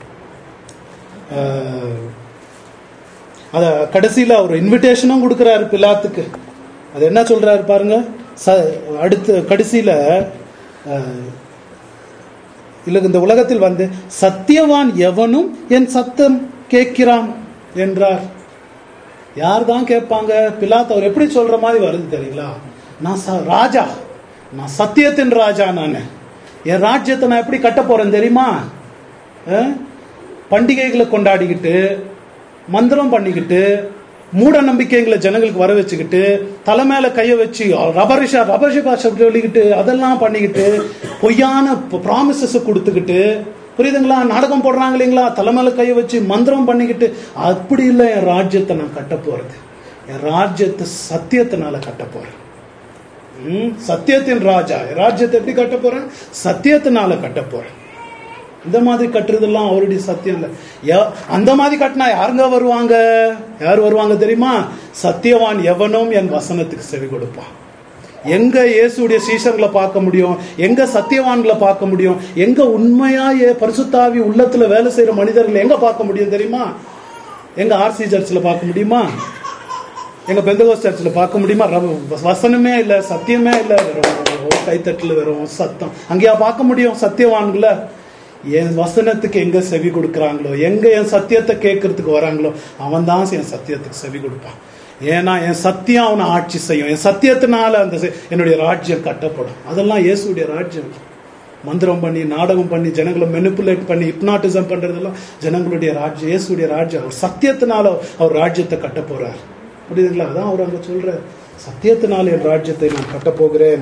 ஆஹ், அத கடைசியில அவர் இன்விடேஷனும் கொடுக்கிறாரு பிலாத்துக்கு அது என்ன சொல்றாரு பாருங்க ச- அடுத்து கடைசியில அஹ், இல்ல இந்த உலகத்தில் வந்து சத்தியவான் எவனும் என் சத்தம் கேட்கிறான் என்றார் யார் தான் கேட்பாங்க பிலாத் அவர் எப்படி சொல்ற மாதிரி வருது தெரியுங்களா நான் ச- ராஜா நான் சத்தியத்தின் ராஜா நான் என் ராஜ்யத்தை நான் எப்படி கட்ட போறேன் தெரியுமா அஹ்? பண்டிகைகளை கொண்டாடிக்கிட்டு மந்திரம் பண்ணிக்கிட்டு மூட நம்பிக்கைகளை ஜனங்களுக்கு வர வச்சுக்கிட்டு தலை மேல கைய வச்சு ரபரிஷா ரபரிஷ பாஷை சொல்லிக்கிட்டு அதெல்லாம் பண்ணிக்கிட்டு பொய்யான ப்ராமிசஸ் கொடுத்துக்கிட்டு புரியுதுங்களா நாடகம் போடுறாங்க இல்லைங்களா தலை மேல கைய வச்சு மந்திரம் பண்ணிக்கிட்டு அப்படி இல்லை என் ராஜ்யத்தை நான் கட்ட போறது என் ராஜ்யத்தை சத்தியத்தினால கட்ட போறேன் ம், சத்தியத்தின் ராஜா என் ராஜ்யத்தை எப்படி கட்ட போறேன் சத்தியத்தினால கட்ட போறேன் இந்த மாதிரி கட்டுறதெல்லாம் அவருடைய சத்தியம் இல்லை யா- அந்த மாதிரி கட்டினா யாருங்க வருவாங்க யார் வருவாங்க தெரியுமா சத்தியவான் எவனும் என் வசனத்துக்கு செவி கொடுப்பான் எங்க இயேசுடைய சீஷர்களை பார்க்க முடியும் எங்க சத்தியவான்களை பார்க்க முடியும் எங்க உண்மையா ஏ- பரிசுத்தாவி உள்ளத்துல வேலை செய்யற மனிதர்களை எங்க பார்க்க முடியும் தெரியுமா எங்க ஆர்சி சர்ச்சில் பார்க்க முடியுமா எங்க பெந்தகோஸ் சர்ச்சில் பார்க்க முடியுமா ரவ- வசனமே இல்ல சத்தியமே இல்ல வெறும் கைத்தட்டல் வெறும் சத்தம் அங்கேயா பார்க்க முடியும் சத்தியவான்களை என் வசனத்துக்கு எங்க செவி கொடுக்குறாங்களோ எங்க என் சத்தியத்தை கேட்கறதுக்கு வராங்களோ அவன் தான் என் சத்தியத்துக்கு செவி கொடுப்பான் ஏன்னா என் சத்தியம் அவனை ஆட்சி செய்யும் என் சத்தியத்தினால அந்த செ- என்னுடைய ராஜ்யம் கட்டப்படும் அதெல்லாம் இயேசுடைய ராஜ்யம் மந்திரம் பண்ணி நாடகம் பண்ணி ஜனங்களை மெனிப்புலேட் பண்ணி ஹிப்னாட்டிசம் பண்றதெல்லாம் ஜனங்களுடைய ராஜ்யம் இயேசுடைய ராஜ்யம் அவர் சத்தியத்தினால அவர் ராஜ்யத்தை கட்ட போறார் புரியுதுங்களா அதான் அவர் அங்க சொல்ற சத்தியத்தினால என் ராஜ்யத்தை நான் கட்ட போகிறேன்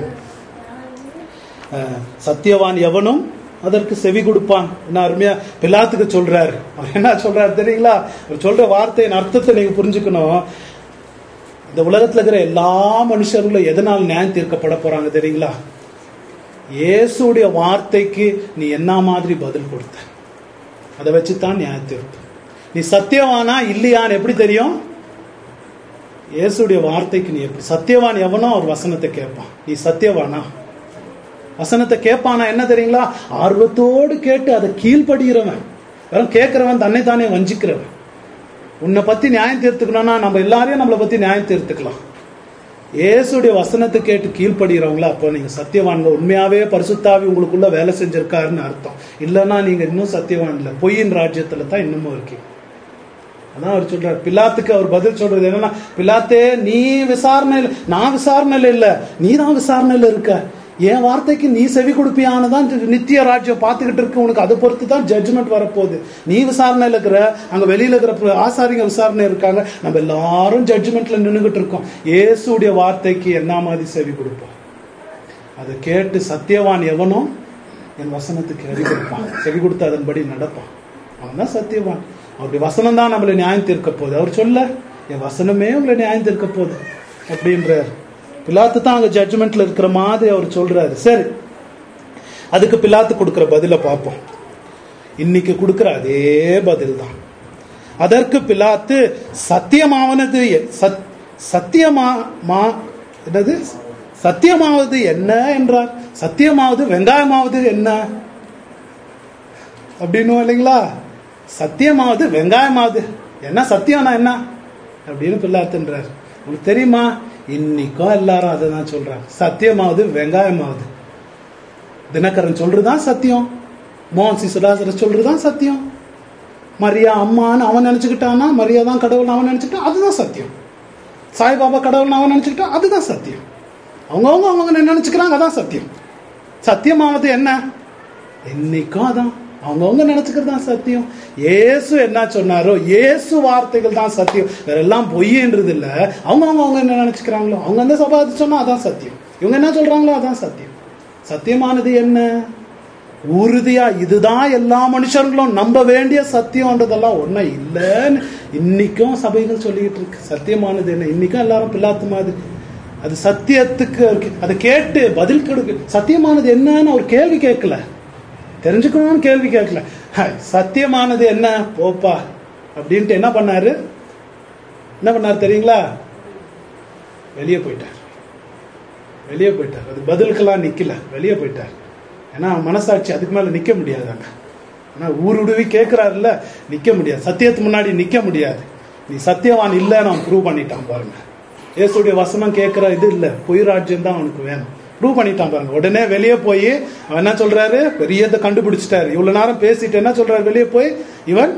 அஹ், சத்தியவான் எவனும் அதற்கு செவி கொடுப்பான் என்ன அருமையா பிலாத்துக்கு சொல்றாரு அவர் என்ன சொல்றாரு தெரியுங்களா அவர் சொல்ற வார்த்தையின் அர்த்தத்தை நீங்க புரிஞ்சுக்கணும் இந்த உலகத்துல இருக்கிற எல்லா மனுஷர்களும் எதனால் நியாயம் தீர்க்கப்பட போறாங்க தெரியுங்களா இயேசுடைய வார்த்தைக்கு நீ என்ன மாதிரி பதில் கொடுத்த அதை வச்சு தான் நியாய தீர்ப்பு நீ சத்தியவானா இல்லையான்னு எப்படி தெரியும் இயேசுடைய வார்த்தைக்கு நீ எப்படி சத்தியவான் எவனோ அவர் வசனத்தை கேட்பான் நீ சத்தியவானா வசனத்தை கேட்பானா என்ன தெரியுங்களா ஆர்வத்தோடு கேட்டு அதை கீழ்ப்படுகிறவன் வெறும் கேட்கிறவன் தன்னை தானே வஞ்சிக்கிறவன் உன்னை பத்தி நியாயம் தீர்த்துக்கணும்னா நம்ம எல்லாரையும் நம்மளை பத்தி நியாயம் தீர்த்துக்கலாம் இயேசுடைய வசனத்தை கேட்டு கீழ்ப்படுகிறவங்களா அப்போ நீங்க சத்தியவான்கள் உண்மையாவே பரிசுத்தாவி உங்களுக்குள்ள வேலை செஞ்சிருக்காருன்னு அர்த்தம் இல்லைன்னா நீங்க இன்னும் சத்தியவான் இல்லை பொய்யின் ராஜ்யத்துல தான் இன்னமும் இருக்கீங்க அதான் அவர் சொல்றாரு பிலாத்துக்கு அவர் பதில் சொல்றது என்னன்னா பிலாத்தே நீ விசாரணையில் நான் விசாரணையில இல்ல நீ தான் விசாரணையில இருக்க என் வார்த்தைக்கு நீ செவி கொடுப்பியானதான் நித்திய ராஜ்யம் பார்த்துக்கிட்டு இருக்கு உனக்கு அதை பொறுத்து தான் ஜட்ஜ்மெண்ட் வரப்போகுது நீ விசாரணையில இருக்கிற அங்க வெளியில இருக்கிற பிர- ஆசாரிங்க விசாரணை இருக்காங்க நம்ம எல்லாரும் ஜட்ஜ்மெண்ட்ல நின்றுகிட்டு இருக்கோம் இயேசுடைய வார்த்தைக்கு என்ன மாதிரி செவி கொடுப்போம் அதை கேட்டு சத்தியவான் எவனோ என் வசனத்துக்கு செவி கொடுப்பான் செவி கொடுத்து அதன்படி நடப்பான் அவன் தான் சத்தியவான் அவருடைய வசனம் தான் நம்மளை நியாயம் தீர்க்க போகுது அவர் சொல்ல என் வசனமே உங்களை நியாயம் தீர்க்க போகுது அப்படின்றார் பிலாத்து தான் அங்க ஜட்ஜ்மெண்ட்ல இருக்கிற மாதிரி அவர் சொல்றாரு சரி அதுக்கு பிலாத்து கொடுக்கிற பதிலை பார்ப்போம் இன்னைக்கு கொடுக்கிற அதே பதில் தான் அதற்கு பிலாத்து சத்தியமாவனது எ- சத்- சத்தியமா மா என்னது சத்தியமாவது என்ன என்றார் சத்தியமாவது வெங்காயமாவது என்ன அப்படின்னு இல்லைங்களா சத்தியமாவது வெங்காயமாவது என்ன சத்தியம்னா என்ன அப்படின்னு பிள்ளாத்துன்றார் உங்களுக்கு தெரியுமா இன்னைக்கும் எல்லாரும் அதை தான் சொல்றாங்க சத்தியமாவது வெங்காயமாவது தினகரன் சொல்றதுதான் சத்தியம் மோகன் சி சுதாசர் சொல்றதுதான் சத்தியம் மரியா அம்மான்னு அவன் நினைச்சுக்கிட்டானா மரியா தான் கடவுள் அவன் நினைச்சுக்கிட்டான் அதுதான் சத்தியம் சாய்பாபா கடவுள் அவன் நினைச்சுக்கிட்டான் அதுதான் சத்தியம் அவங்கவுங்க அவங்க என்ன நினைச்சுக்கிறாங்க அதான் சத்தியம் சத்தியமாவது என்ன என்னைக்கும் அதான் அவங்கவுங்க நினைச்சுக்கிறது தான் சத்தியம் இயேசு என்ன சொன்னாரோ இயேசு வார்த்தைகள் தான் சத்தியம் வேற எல்லாம் பொய்ன்றது இல்ல அவங்க அவங்க அவங்க என்ன நினைச்சுக்கிறாங்களோ அவங்க என்ன சபாதி சொன்னா அதான் சத்தியம் இவங்க என்ன சொல்றாங்களோ அதான் சத்தியம் சத்தியமானது என்ன உறுதியா இதுதான் எல்லா மனுஷர்களும் நம்ப வேண்டிய சத்தியம்ன்றதெல்லாம் ஒன்றும் இல்லைன்னு இன்னைக்கும் சபைகள் சொல்லிட்டு இருக்கு சத்தியமானது என்ன இன்னைக்கும் எல்லாரும் பிள்ளாத்து மாதிரி அது சத்தியத்துக்கு இருக்கு. அதை கேட்டு பதில் கொடுக்கு சத்தியமானது என்னன்னு அவர் கேள்வி கேட்கல தெரிஞ்சுக்கணும்னு கேள்வி கேட்கல ஹை, சத்தியமானது என்ன போப்பா அப்படின்ட்டு என்ன பண்ணாரு என்ன பண்ணாரு தெரியுங்களா வெளியே போயிட்டார் வெளியே போயிட்டார் அது பதிலுக்கெல்லாம் நிக்கல வெளியே போயிட்டார் ஏன்னா மனசாட்சி அதுக்கு மேல நிக்க முடியாதாங்க ஆனா ஊர் உடுவி கேட்கிறாருல்ல நிக்க முடியாது சத்தியத்துக்கு முன்னாடி நிக்க முடியாது நீ சத்தியவான் இல்லைன்னு அவன் ப்ரூவ் பண்ணிட்டான் பாருங்க இயேசுடைய வசனம் கேட்கிற இது இல்ல பொய் ராஜ்யம் தான் அவனுக்கு வேணும் ப்ரூவ் பண்ணிட்டான் பாருங்க உடனே வெளியே போய் அவன் என்ன சொல்றாரு பெரியதை கண்டுபிடிச்சிட்டாரு இவ்வளவு நேரம் பேசிட்டு என்ன சொல்றாரு வெளியே போய் இவன்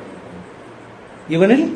இவனில்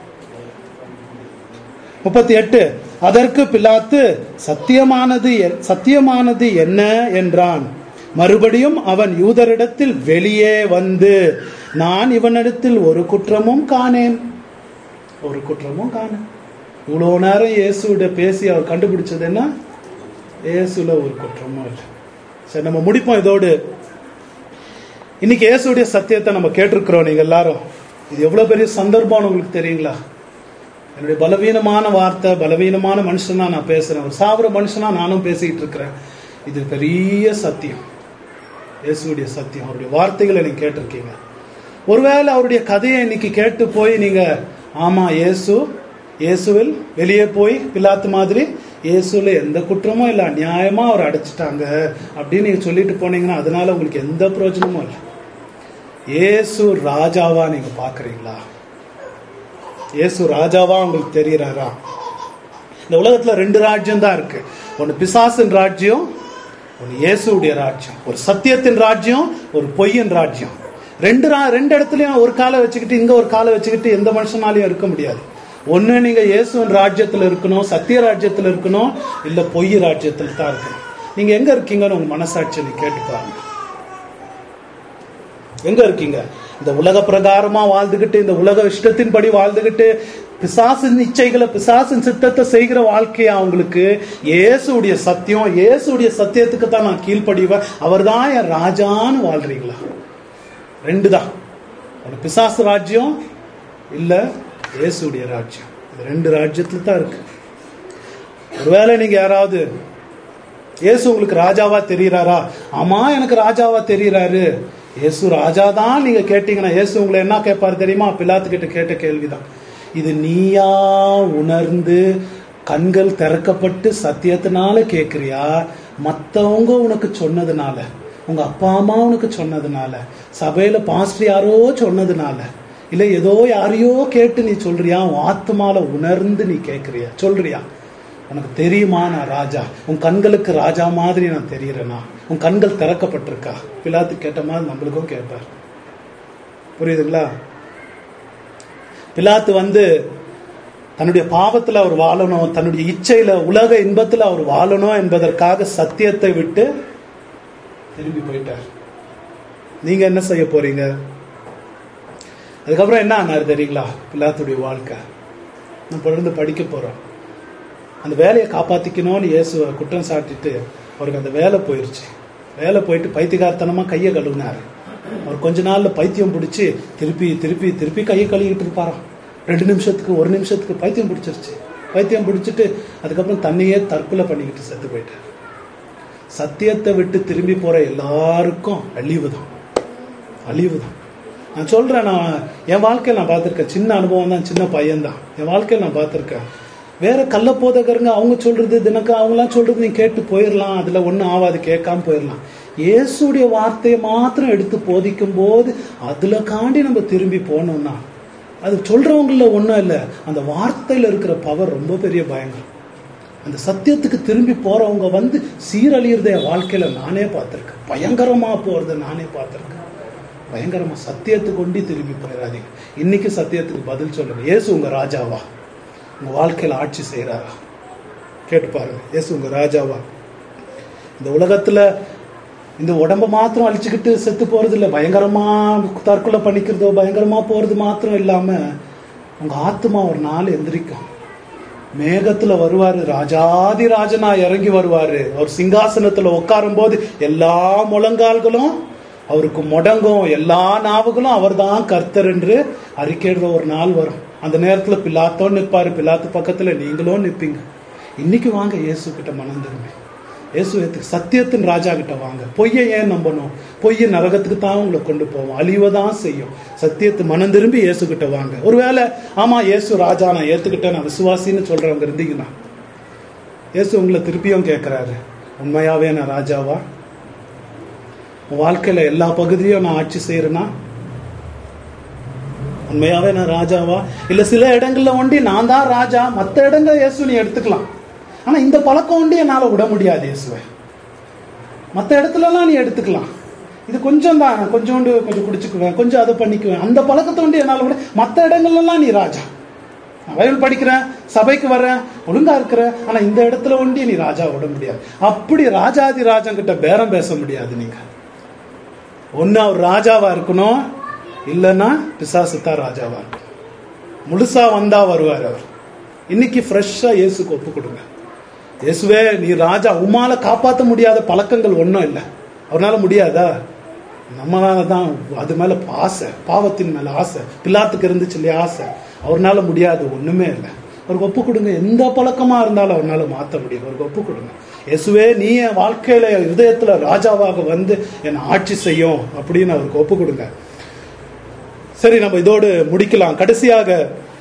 முப்பத்தி எட்டு அதற்கு பிலாத்து சத்தியமானது எ- சத்தியமானது என்ன என்றான் மறுபடியும் அவன் யூதரிடத்தில் வெளியே வந்து நான் இவனிடத்தில் ஒரு குற்றமும் காணேன் ஒரு குற்றமும் காணும் இவ்வளோ நேரம் இயேசுட பேசி அவர் கண்டுபிடிச்சது என்ன இயேசுல ஒரு குற்றமும் இல்லை சரி நம்ம முடிப்போம் இதோடு இன்னைக்கு இயேசுடைய சத்தியத்தை நம்ம கேட்டிருக்கிறோம் நீங்க எல்லாரும் இது எவ்வளவு பெரிய சந்தர்ப்பம் உங்களுக்கு தெரியுங்களா என்னுடைய பலவீனமான வார்த்தை பலவீனமான மனுஷனா நான் பேசுறேன் ஒரு சாவர மனுஷனா நானும் பேசிக்கிட்டு இருக்கிறேன் இது பெரிய சத்தியம் இயேசுடைய சத்தியம் அவருடைய வார்த்தைகளை நீங்க கேட்டிருக்கீங்க ஒருவேளை அவருடைய கதையை இன்னைக்கு கேட்டு போய் நீங்க ஆமா இயேசு இயேசுவில் வெளியே போய் பிலாத்து மாதிரி இயேசுல எந்த குற்றமும் இல்லை அநியாயமா அவர் அடைச்சிட்டாங்க அப்படின்னு நீங்க சொல்லிட்டு போனீங்கன்னா அதனால உங்களுக்கு எந்த பிரயோஜனமும் இல்லை இயேசு ராஜாவா நீங்க பாக்குறீங்களா இயேசு ராஜாவா உங்களுக்கு தெரியறாரா இந்த உலகத்துல ரெண்டு ராஜ்யம் தான் இருக்கு ஒன்னு பிசாசின் ராஜ்யம் ஒன்னு இயேசுடைய ராஜ்யம் ஒரு சத்தியத்தின் ராஜ்யம் ஒரு பொய்யின் ராஜ்யம் ரெண்டு ரா- ரெண்டு இடத்துலயும் ஒரு காலை வச்சுக்கிட்டு இங்க ஒரு காலை வச்சுக்கிட்டு எந்த மனுஷனாலையும் இருக்க முடியாது ஒண்ணு நீங்க இயேசுவின் ராஜ்யத்துல இருக்கணும் சத்திய ராஜ்யத்துல இருக்கணும் இல்ல பொய் ராஜ்யத்துல தான் இருக்கணும் நீங்க எங்க இருக்கீங்கன்னு உங்க மனசாட்சியை நீ கேட்டு பாருங்க எங்க இருக்கீங்க இந்த உலக பிரகாரமா வாழ்ந்துகிட்டு இந்த உலக இஷ்டத்தின்படி வாழ்ந்துகிட்டு பிசாசின் இச்சைகளை பிசாசின் சித்தத்தை செய்கிற வாழ்க்கையா அவங்களுக்கு இயேசுடைய சத்தியம் இயேசுடைய சத்தியத்துக்கு தான் நான் கீழ்ப்படிவேன் அவர்தான் என் ராஜான்னு வாழ்றீங்களா ரெண்டு தான் ஒன்று பிசாசு ராஜ்யம் இல்ல இயேசுடைய ராஜ்யம் இது ரெண்டு ராஜ்யத்துல தான் இருக்கு ஒருவேளை நீங்க யாராவது இயேசு உங்களுக்கு ராஜாவா தெரியறாரா ஆமா எனக்கு ராஜாவா தெரியறாரு இயேசு ராஜா தான் நீங்க கேட்டீங்கன்னா இயேசு உங்களை என்ன கேட்பாரு தெரியுமா பிலாத்து கிட்ட கேட்ட கேள்விதான் இது நீயா உணர்ந்து கண்கள் திறக்கப்பட்டு சத்தியத்தினால கேட்கிறியா மத்தவங்க உனக்கு சொன்னதுனால உங்க அப்பா அம்மா உனக்கு சொன்னதுனால சபையில பாஸ்டர் யாரோ சொன்னதுனால இல்ல ஏதோ யாரையோ கேட்டு நீ சொல்றியா உன் ஆத்மால உணர்ந்து நீ கேட்கிறியா சொல்றியா உனக்கு தெரியுமா நான் ராஜா உன் கண்களுக்கு ராஜா மாதிரி நான் தெரியறேனா உன் கண்கள் திறக்கப்பட்டிருக்கா பிலாத்து கேட்ட மாதிரி நம்மளுக்கும் கேட்பார் புரியுதுங்களா பிலாத்து வந்து தன்னுடைய பாவத்துல அவர் வாழணும் தன்னுடைய இச்சையில உலக இன்பத்துல அவர் வாழணும் என்பதற்காக சத்தியத்தை விட்டு திரும்பி போயிட்டார் நீங்க என்ன செய்ய போறீங்க அதுக்கப்புறம் என்ன ஆனார் தெரியுங்களா பிலாத்துடைய வாழ்க்கை நம்ம தொடர்ந்து படிக்க போறோம் அந்த வேலையை காப்பாத்திக்கணும்னு இயேசுவை குற்றம் சாட்டிட்டு அவருக்கு அந்த வேலை போயிருச்சு வேலை போயிட்டு பைத்தியகாரத்தனமா கையை கழுவினாரு அவர் கொஞ்ச நாள்ல பைத்தியம் பிடிச்சி திருப்பி திருப்பி திருப்பி கையை கழுவிட்டு இருப்பாராம் ரெண்டு நிமிஷத்துக்கு ஒரு நிமிஷத்துக்கு பைத்தியம் பிடிச்சிருச்சு பைத்தியம் பிடிச்சிட்டு அதுக்கப்புறம் தன்னையே தற்கொலை பண்ணிக்கிட்டு செத்து போயிட்டார் சத்தியத்தை விட்டு திரும்பி போற எல்லாருக்கும் அழிவு தான் அழிவு தான் நான் சொல்றேன் நான் என் வாழ்க்கையில் நான் பார்த்திருக்கேன் சின்ன அனுபவம் தான் சின்ன பையன் தான் என் வாழ்க்கையில் நான் பார்த்திருக்கேன் வேற கள்ள போதகருங்க அவங்க சொல்றது தினக்கு அவங்களாம் சொல்றது நீ கேட்டு போயிடலாம் அதுல ஒன்றும் ஆகாது கேட்காம போயிடலாம் இயேசுடைய வார்த்தையை மாத்திரம் எடுத்து போதிக்கும் போது அதுல காண்டி நம்ம திரும்பி போனோம்னா அது சொல்றவங்கள ஒன்றும் இல்லை அந்த வார்த்தையில இருக்கிற பவர் ரொம்ப பெரிய பயங்கரம் அந்த சத்தியத்துக்கு திரும்பி போறவங்க வந்து சீரழியறத என் வாழ்க்கையில நானே பார்த்திருக்கேன் பயங்கரமா போறத நானே பார்த்திருக்கேன் பயங்கரமா சத்தியத்துக்கு கொண்டு திரும்பி போயிடாதீங்க இன்னைக்கு சத்தியத்துக்கு பதில் சொல்லுங்க இயேசு உங்க ராஜாவா உங்க வாழ்க்கையில ஆட்சி செய்யறாரா கேட்டு பாருங்க இயேசு உங்க ராஜாவா இந்த உலகத்துல இந்த உடம்ப மாத்திரம் அழிச்சுக்கிட்டு செத்து போறது இல்ல பயங்கரமா தற்கொலை பண்ணிக்கிறதோ பயங்கரமா போறது மாத்திரம் இல்லாம உங்க ஆத்மா ஒரு நாள் எந்திரிக்கும் மேகத்துல வருவாரு ராஜாதி ராஜனா இறங்கி வருவாரு அவர் சிங்காசனத்துல உட்காரும் போது எல்லா முழங்கால்களும் அவருக்கு முடங்கும் எல்லா நாவுகளும் அவர்தான் கர்த்தர் என்று அறிக்கையிடுற ஒரு நாள் வரும் அந்த நேரத்துல பிலாத்தோன்னு நிற்பாரு பிலாத்து பக்கத்துல நீங்களும் நிற்பீங்க இன்னைக்கு வாங்க இயேசு கிட்ட மனம் திரும்பி இயேசு சத்தியத்தின் ராஜா கிட்ட வாங்க பொய்யை ஏன் நம்பணும் பொய்யை நரகத்துக்கு தான் உங்களை கொண்டு போவோம் அழிவை தான் செய்யும் சத்தியத்தை மனம் திரும்பி இயேசு கிட்ட வாங்க ஒருவேளை ஆமா இயேசு ராஜா நான் ஏத்துக்கிட்டேன் நான் விசுவாசின்னு சொல்றவங்க இருந்தீங்கன்னா இயேசு உங்களை திருப்பியும் கேட்கிறாரு உண்மையாவே நான் ராஜாவா உன் வாழ்க்கையில எல்லா பகுதியும் நான் ஆட்சி செய்யறேனா உண்மையாவே நான் ராஜாவா இல்ல சில இடங்கள்ல ஒண்டி நான் தான் ராஜா மத்த இடங்கள் இயேசு நீ எடுத்துக்கலாம் ஆனா இந்த பழக்கம் ஒண்டி என்னால விட முடியாது இயேசுவை மத்த இடத்துலலாம் நீ எடுத்துக்கலாம் இது கொஞ்சம் தான் நான் கொஞ்சோண்டு கொஞ்சம் குடிச்சுக்குவேன் கொஞ்சம் அதை பண்ணிக்குவேன் அந்த பழக்கத்தை ஒண்டி என்னால விட மத்த இடங்கள்லாம் நீ ராஜா நான் பைபிள் படிக்கிறேன் சபைக்கு வர்றேன் ஒழுங்கா இருக்கிற ஆனா இந்த இடத்துல ஒண்டி நீ ராஜா விட முடியாது அப்படி ராஜாதி ராஜன் கிட்ட பேரம் பேச முடியாது நீங்க ஒன்னு அவர் ராஜாவா இருக்கணும் இல்லைன்னா பிசாசு தான் ராஜாவா இருக்கணும் முழுசா வந்தா வருவார் அவர் இன்னைக்கு ஃப்ரெஷ்ஷா இயேசுக்கு ஒப்பு கொடுங்க இயேசுவே நீ ராஜா உமால காப்பாற்ற முடியாத பழக்கங்கள் ஒன்றும் இல்லை அவனால முடியாதா நம்மளால தான் அது மேல ஆசை பாவத்தின் மேல ஆசை பிள்ளாத்துக்கு இருந்துச்சு இல்லையா ஆசை அவர்னால முடியாது ஒண்ணுமே இல்லை அவருக்கு ஒப்பு கொடுங்க எந்த பழக்கமா இருந்தாலும் அவர்னால மாத்த முடியும் அவருக்கு ஒப்பு கொடுங்க இயேசுவே நீ என் வாழ்க்கையில இதயத்துல ராஜாவாக வந்து என்னை ஆட்சி செய்யும் அப்படின்னு அவருக்கு ஒப்பு கொடுங்க சரி நம்ம இதோடு முடிக்கலாம் கடைசியாக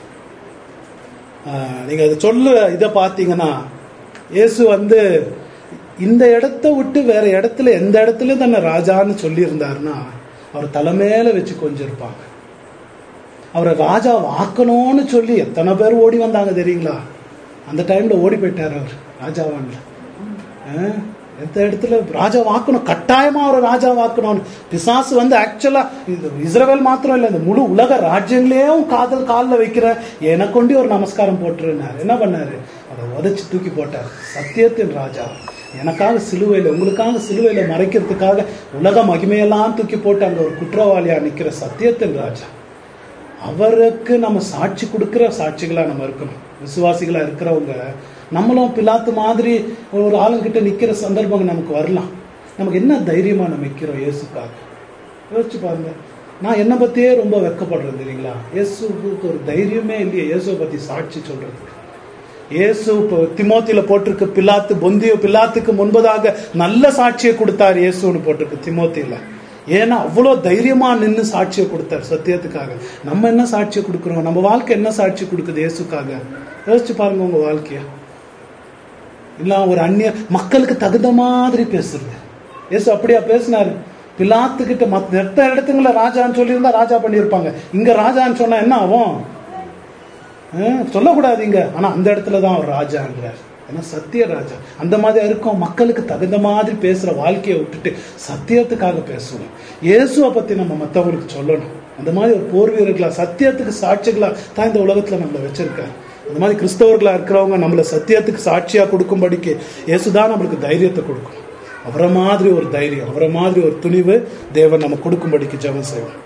ஆஹ், நீங்க அதை சொல்ல இதை பார்த்தீங்கன்னா இயேசு வந்து இந்த இடத்த விட்டு வேற இடத்துல எந்த இடத்துல தன்னை ராஜான்னு சொல்லியிருந்தாருன்னா அவர் தலைமையில வச்சு கொஞ்சம் இருப்பாங்க அவரை ராஜா ஆக்கணும்னு சொல்லி எத்தனை பேர் ஓடி வந்தாங்க தெரியுங்களா அந்த டைம்ல ஓடி போயிட்டார் அவர் ராஜாவான்ல ஆஹ், எந்த இடத்துல ராஜா வாக்கணும் கட்டாயமா அவரை ராஜா வாக்கணும்னு பிசாசு வந்து ஆக்சுவலா இது இஸ்ரவேல் மாத்திரம் இல்லை இந்த முழு உலக ராஜ்யங்களையும் காதல் காலில் வைக்கிற எனக்கு கொண்டு ஒரு நமஸ்காரம் போட்டுருந்தார் என்ன பண்ணாரு அதை உதைச்சு தூக்கி போட்டார் சத்தியத்தின் ராஜா எனக்காக சிலுவையில் உங்களுக்காக சிலுவையில மறைக்கிறதுக்காக உலக மகிமையெல்லாம் தூக்கி போட்டு அங்க ஒரு குற்றவாளியா நிக்கிற சத்தியத்தின் ராஜா அவருக்கு நம்ம சாட்சி கொடுக்கிற சாட்சிகளா நம்ம இருக்கணும் விசுவாசிகளா இருக்கிறவங்க நம்மளும் பிலாத்து மாதிரி ஒரு ஆளுங்கிட்ட நிக்கிற சந்தர்ப்பம் நமக்கு வரலாம் நமக்கு என்ன தைரியமா நம்ம நிக்கிறோம் இயேசுக்காக யோசிச்சு பாருங்க நான் என்னை பத்தியே ரொம்ப வெக்கப்படுறேன் தெரியுங்களா இயேசுக்கு ஒரு தைரியமே இல்லையே இயேசுவை பத்தி சாட்சி சொல்றதுக்கு இயேசு இப்போ திமோத்தில போட்டிருக்கு பிலாத்து பொந்தியோ பிலாத்துக்கு முன்பதாக நல்ல சாட்சியை கொடுத்தார் இயேசுன்னு போட்டிருக்கு திமோத்தில ஏன்னா அவ்வளோ தைரியமா நின்று சாட்சியை கொடுத்தார் சத்தியத்துக்காக நம்ம என்ன சாட்சியை கொடுக்குறோம் நம்ம வாழ்க்கை என்ன சாட்சி கொடுக்குது இயேசுக்காக யோசிச்சு பாருங்க உங்க வாழ்க்கைய இல்ல ஒரு அந்நிய மக்களுக்கு தகுந்த மாதிரி பேசுறது இயேசு அப்படியா பேசினாரு பிலாத்துக்கிட்ட மத்த மற்ற இடத்துங்கள ராஜான்னு சொல்லியிருந்தா ராஜா பண்ணியிருப்பாங்க இங்க ராஜான்னு சொன்னா என்ன ஆகும் ஆஹ் சொல்லக்கூடாது இங்க ஆனா அந்த இடத்துல தான் அவர் ராஜாங்கிறார் ஏன்னா சத்திய ராஜா அந்த மாதிரி இருக்கும் மக்களுக்கு தகுந்த மாதிரி பேசுற வாழ்க்கையை விட்டுட்டு சத்தியத்துக்காக பேசுவோம் இயேசுவை பத்தி நம்ம மத்தவங்களுக்கு சொல்லணும் அந்த மாதிரி ஒரு போர் வீரர்களா சத்தியத்துக்கு சாட்சிகளா தான் இந்த உலகத்துல நம்மள வச்சிருக்காரு அந்த மாதிரி கிறிஸ்தவர்களா இருக்கிறவங்க நம்மள சத்தியத்துக்கு சாட்சியா கொடுக்கும்படிக்கு இயேசுதான் நம்மளுக்கு தைரியத்தை கொடுக்கும் அவரை மாதிரி ஒரு தைரியம் அவரை மாதிரி ஒரு துணிவு தேவன் நம்ம கொடுக்கும்படிக்கு ஜெபம் செய்வோம்